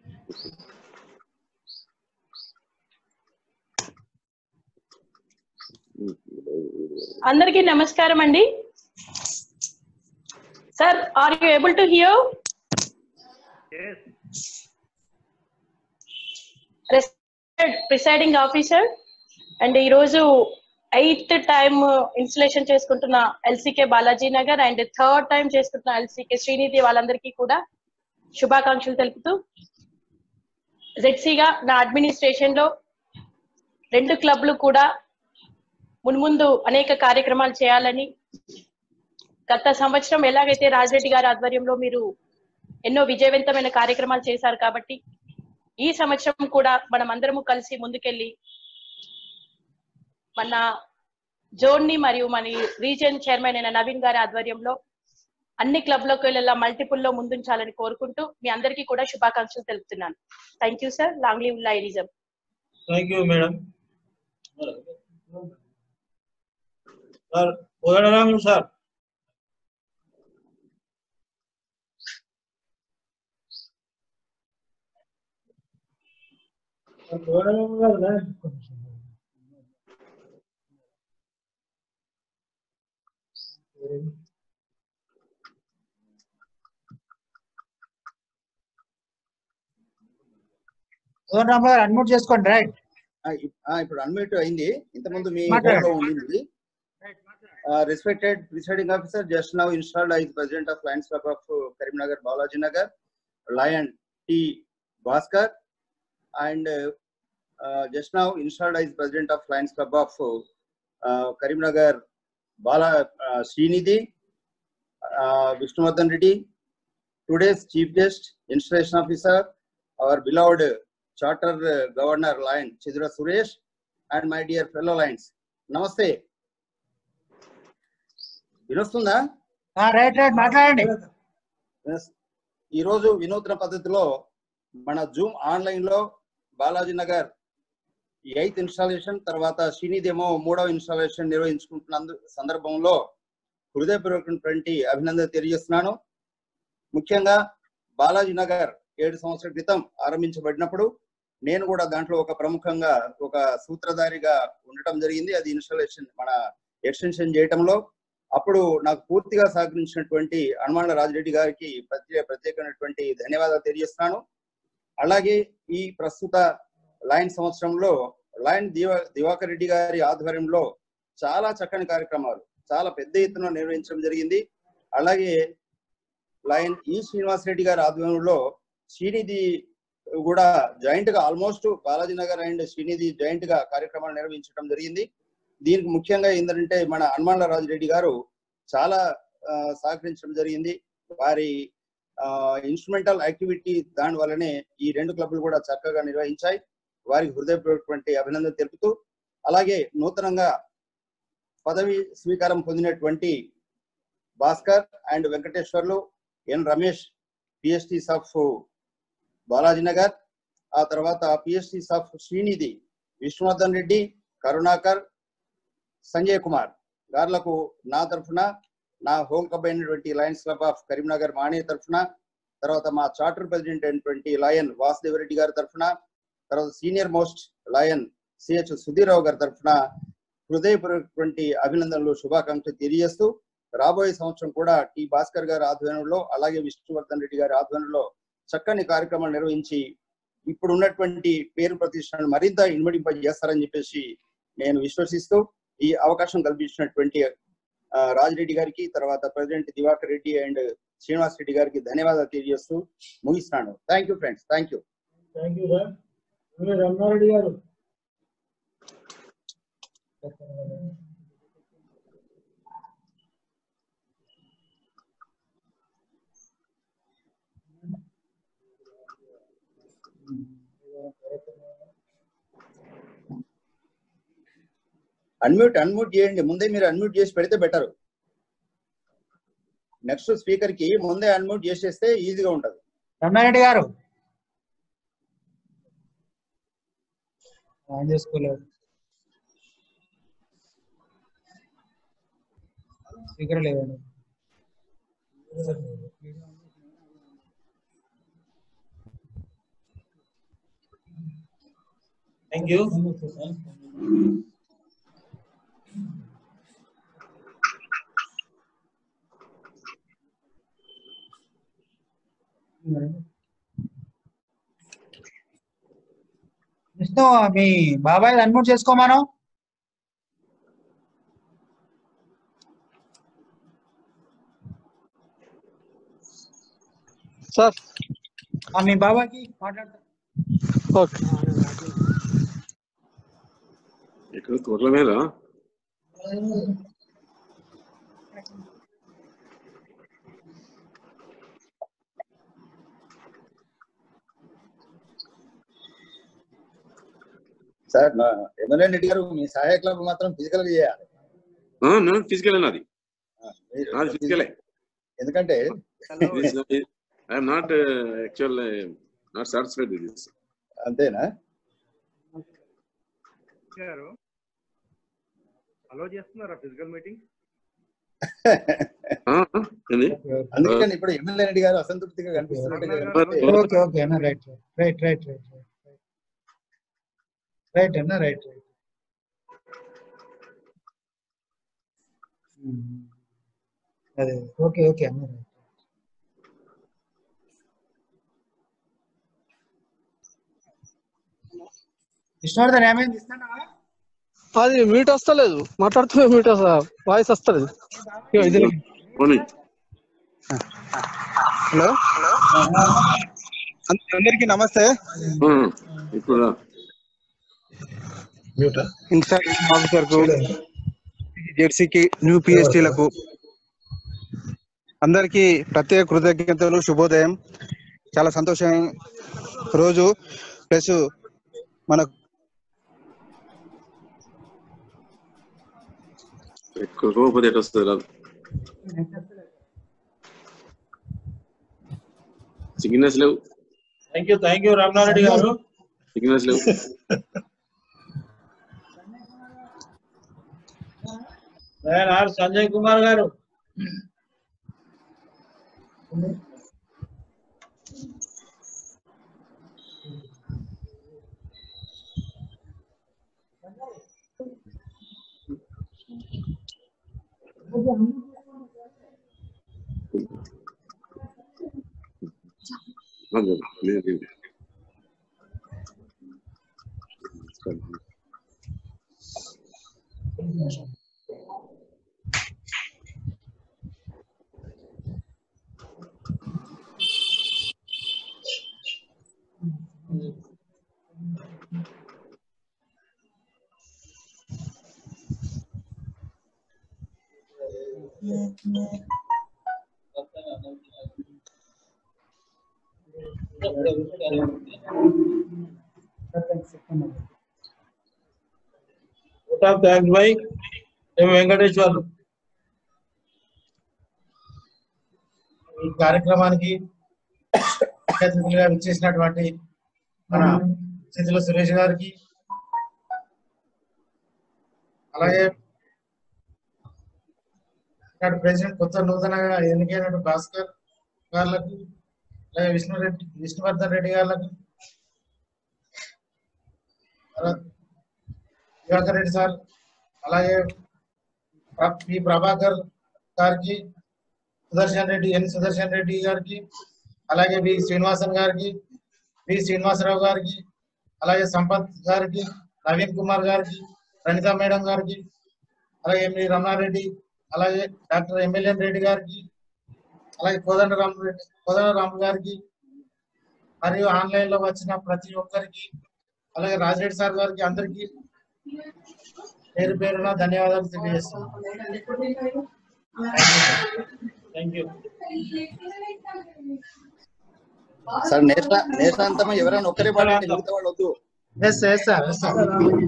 అందరికీ నమస్కారం అండి sir are you able to hear presiding officer and ఈరోజు ఎయిత్ టైమ్ ఇన్స్టలేషన్ చేసుకుంటున్న LCK Balaji Nagar and third time చేసుకుంటున్న ఎల్సీకే శ్రీనిధి వాళ్ళందరికీ కూడా శుభాకాంక్షలు తెలుపుతూ జెడ్సీగా నా అడ్మినిస్ట్రేషన్ లో రెండు క్లబ్లు కూడా మున్ముందు అనేక కార్యక్రమాలు చేయాలని గత సంవత్సరం ఎలాగైతే రాజరెడ్డి గారి ఆధ్వర్యంలో మీరు ఎన్నో విజయవంతమైన కార్యక్రమాలు చేశారు కాబట్టి ఈ సంవత్సరం కూడా మనం అందరము కలిసి ముందుకెళ్ళి మన జోన్ ని మరియు మన రీజియన్ చైర్మన్ అయిన నవీన్ గారి ఆధ్వర్యంలో అన్ని క్లబ్ లోకి వెళ్ళేలా మల్టిపుల్ లో ముందుంచాలని కోరుకుంటూ మీ అందరికీ కూడా శుభాకాంక్షలు తెలుపుతున్నాను thank you sir long live Lionism thank you madam sir Kodandaramulu sir Kodandaramulu గారు లైన్ కోదండరాము గారు అన్మ్యూట్ చేసుకోండి రైట్ ఆ, ఇప్- ఆ, ఇప్పుడు అన్మ్యూట్ అయింది ఇంతకుముందు మీ మాట్లాడండి. హోమ్ లో ఉండింది respected presiding officer just now installed as president of Lions club of Karimnagar Balaji Nagar Lion T Bhaskar and just now installed as president of Lions club of Karimnagar Bala uh, Srinidhi uh, Vishnuvardhan Reddy today's chief guest, installation officer, our beloved charter uh, governor Lion Chidra Suresh, and my dear fellow Lions. Namaste. వినొస్తుందా రైట్ రైట్ మాట్లాడండి Yes. ఈరోజు వినూత్న పద్ధతిలో మన జూమ్ ఆన్లైన్ లో బాలాజీ నగర్ ఎయిత్ ఇన్స్టాలేషన్ తర్వాత శ్రీనిధేమో మూడవ ఇన్స్టాలేషన్ నిర్వహించుకుంటున్నందు సందర్భంలో హృదయపూర్వకమైనటువంటి అభినందన తెలియజేస్తున్నాను ముఖ్యంగా బాలాజీ నగర్ ఏడు సంవత్సరాల క్రితం ఆరంభించబడినప్పుడు నేను కూడా దాంట్లో ఒక ప్రముఖంగా ఒక సూత్రధారిగా ఉండటం జరిగింది అది ఇన్స్టాలేషన్ మన ఎక్స్టెన్షన్ చేయటంలో అప్పుడు నాకు పూర్తిగా సహకరించినటువంటి హనుమాన్ల రాజిరెడ్డి గారికి ప్రత్యేక ప్రత్యేకమైనటువంటి ధన్యవాదాలు తెలియజేస్తున్నాను అలాగే ఈ ప్రస్తుత లయన్ సంవత్సరంలో లయన్ దివా దివాకర్ రెడ్డి గారి ఆధ్వర్యంలో చాలా చక్కని కార్యక్రమాలు చాలా పెద్ద ఎత్తున నిర్వహించడం జరిగింది అలాగే లయన్ ఈ శ్రీనివాస్ రెడ్డి గారి ఆధ్వర్యంలో శ్రీనిధి కూడా జాయింట్ గా almost Balaji Nagar and Srinidhi joint గా కార్యక్రమాలు నిర్వహించడం జరిగింది దీనికి ముఖ్యంగా ఏంటంటే మన హనుమాన్ల రాజిరెడ్డి గారు చాలా ఆ, సహకరించడం జరిగింది వారి ఇన్స్ట్రుమెంటల్ యాక్టివిటీ దాని వల్లనే ఈ రెండు క్లబ్లు కూడా చక్కగా నిర్వహించాయి వారికి హృదయపూర్వకటువంటి అభినందన తెలుపుతూ అలాగే నూతనంగా పదవి స్వీకారం పొందినటువంటి Bhaskar and Venkateswarlu N Ramesh PSTs of Balaji Nagar ఆ తర్వాత పిఎస్టీస్ ఆఫ్ శ్రీనిధి విష్ణువర్ధన్ రెడ్డి కరుణాకర్ సంజయ్ కుమార్ గార్లకు నా తరఫున నా హోమ్ క్లబ్ అయినటువంటి లయన్స్ క్లబ్ ఆఫ్ కరీంనగర్ మాణి తరఫున తర్వాత మా చార్టర్ ప్రెసిడెంట్ అయినటువంటి లయన్ వాసుదేవ్ రెడ్డి గారి తరఫున తర్వాత senior most Lion CH Sudhirao గారి తరఫున హృదయపూర్వకటువంటి అభినందనలు శుభాకాంక్షలు తెలియజేస్తూ రాబోయే సంవత్సరం కూడా టి భాస్కర్ గారి ఆధ్వర్యంలో అలాగే విష్ణువర్ధన్ రెడ్డి గారి ఆధ్వర్యంలో చక్కని కార్యక్రమాలు నిర్వహించి ఇప్పుడు ఉన్నటువంటి పేరు ప్రతిష్టలను మరింత ఇన్మడింప చేస్తారని చెప్పేసి నేను విశ్వసిస్తూ ఈ అవకాశం కల్పించినటువంటి ఆ, రాజిరెడ్డి గారికి తర్వాత ప్రెసిడెంట్ దివాకర్ రెడ్డి అండ్ శ్రీనివాస్ రెడ్డి గారికి ధన్యవాదాలు తెలియజేస్తూ ముగిస్తున్నాను thank you friends thank you thank you sir Ramanareddy గారు అన్మ్యూట్ అన్మ్యూట్ చేయండి ముందే మీరు అన్మ్యూట్ చేసి పెడితే బెటర్ నెక్స్ట్ స్పీకర్ కి ముందే అన్మ్యూట్ చేసేస్తే ఈజీగా ఉంటది రమణారెడ్డి గారు ఆన్ చేసుకోలేదు స్పీకర్ లేదండి థ్యాంక్ యూ విష్ణు మీ బాబాయ్ అన్మ్యూట్ చేసుకోమాను సార్ ఆ, మీ బాబాయ్కి మాట్లాడతా ఓకే ఇక్కడ తోటల మీద సార్ నా ఎమ్మెల్యే రెడ్డి గారు మీ సహాయ క్లబ్ మాత్రం ఫిజికల్ గా చేయాలి ఫిజికల్ నాది మీరు- నాది ఫిజికలే ఎందుకంటే I'm not actual not satisfied with this అంతేనా గారు అలో చేస్తున్నారా ఫిజికల్ మీటింగ్ అందుకని ఇప్పుడు ఎమ్మెల్యే రెడ్డి గారు అసంతృప్తిగా కనిపిస్తున్నట్టుగా ఓకే ఓకే అన్న right right right right right right అన్న రైట్ రైట్ అదే ఓకే ఓకే అన్న రైట్ విష్ణువర్ధన్ ఏమైంది ఇస్తానా అది మీట్ వస్తలేదు మాట్లాడుతూ మీట్ వాయిస్ వస్తలేదు ఇగో ఇది హలో అంద- అందరికీ నమస్తే ఇప్పుడు ఇన్స్టాగ్రామ్ ఆఫీసర్ కు జెర్సీకి న్యూ పిఎస్టీలకు అందరికీ ప్రత్యేక కృతజ్ఞతలు శుభోదయం చాలా సంతోషం రోజు ప్లస్ మన ఎక్కువ కోపం ఎటు వస్తుంది రాదు సిగ్నల్స్ లేవు thank you thank you Ramanareddy గారు సిగ్నల్స్ లేవు నేను ఆర్ సంజయ్ కుమార్ గారు అదే, లేదు, లేదు. థ్యాంక్స్ బై ఎం వెంకటేశ్వర్లు ఈ కార్యక్రమానికి ముఖ్య అతిథులుగా విచ్చేసినటువంటి మన సిద్ధుల సురేష్ గారికి అలాగే ఇక్కడ ప్రెసిడెంట్ కొత్త నూతనంగా ఎన్నికైనటువంటి భాస్కర్ గారులకు అలాగే విష్ణురెడ్డి విష్ణువర్ధన్ రెడ్డి గారులకు తర్వాత దివాకర్ రెడ్డి సార్ అలాగే ప్ర- పి ప్రభాకర్ గారికి సుదర్శన్ రెడ్డి ఎన్ సుదర్శన్ రెడ్డి గారికి అలాగే వి శ్రీనివాసన్ గారికి వి శ్రీనివాసరావు గారికి అలాగే సంపత్ గారికి నవీన్ కుమార్ గారికి ప్రణిత మేడం గారికి అలాగే ఎంవి రమణారెడ్డి అలాగే డాక్టర్ ఎమ్మెల్యేన్ రెడ్డి గారికి అలాగే కోదండ రామరెడ్డి కోదండ రాము గారికి మరియు ఆన్లైన్ లో వచ్చిన ప్రతి ఒక్కరికి అలాగే రాజిరెడ్డి సార్ గారికి అందరికీ పేరు పేరున ధన్యవాదాలు తెలియజేస్తున్నాను thank you sir national national అంతమా ఎవరైనా ఒక్కరే పాడండి మిగతా వాళ్ళు వద్దు yes yes sir yes sir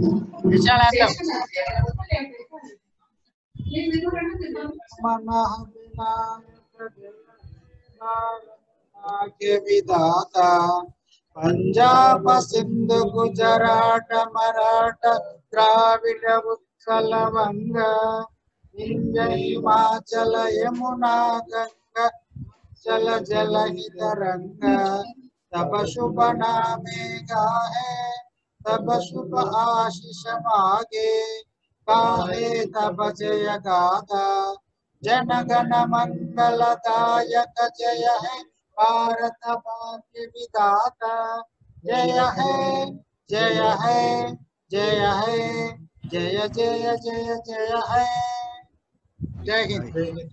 के विधाता पंजाब सिंधु गुजरात मराठा द्राविड उत्कल वंग विंध्य हिमाचल यमुना गंगा जल जल ही तरंग तब शुभ नामे गाहे तब शुभ आशीष मागे गाहे तब जय गाथा जन गण मंगलदायक जय है भारत भाग्य विधाता जय है जय है जय है जय जय जय जय है जय हिंद जय Hind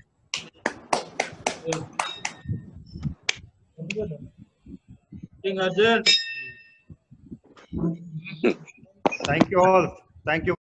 King Arjun. Thank you all. Thank you.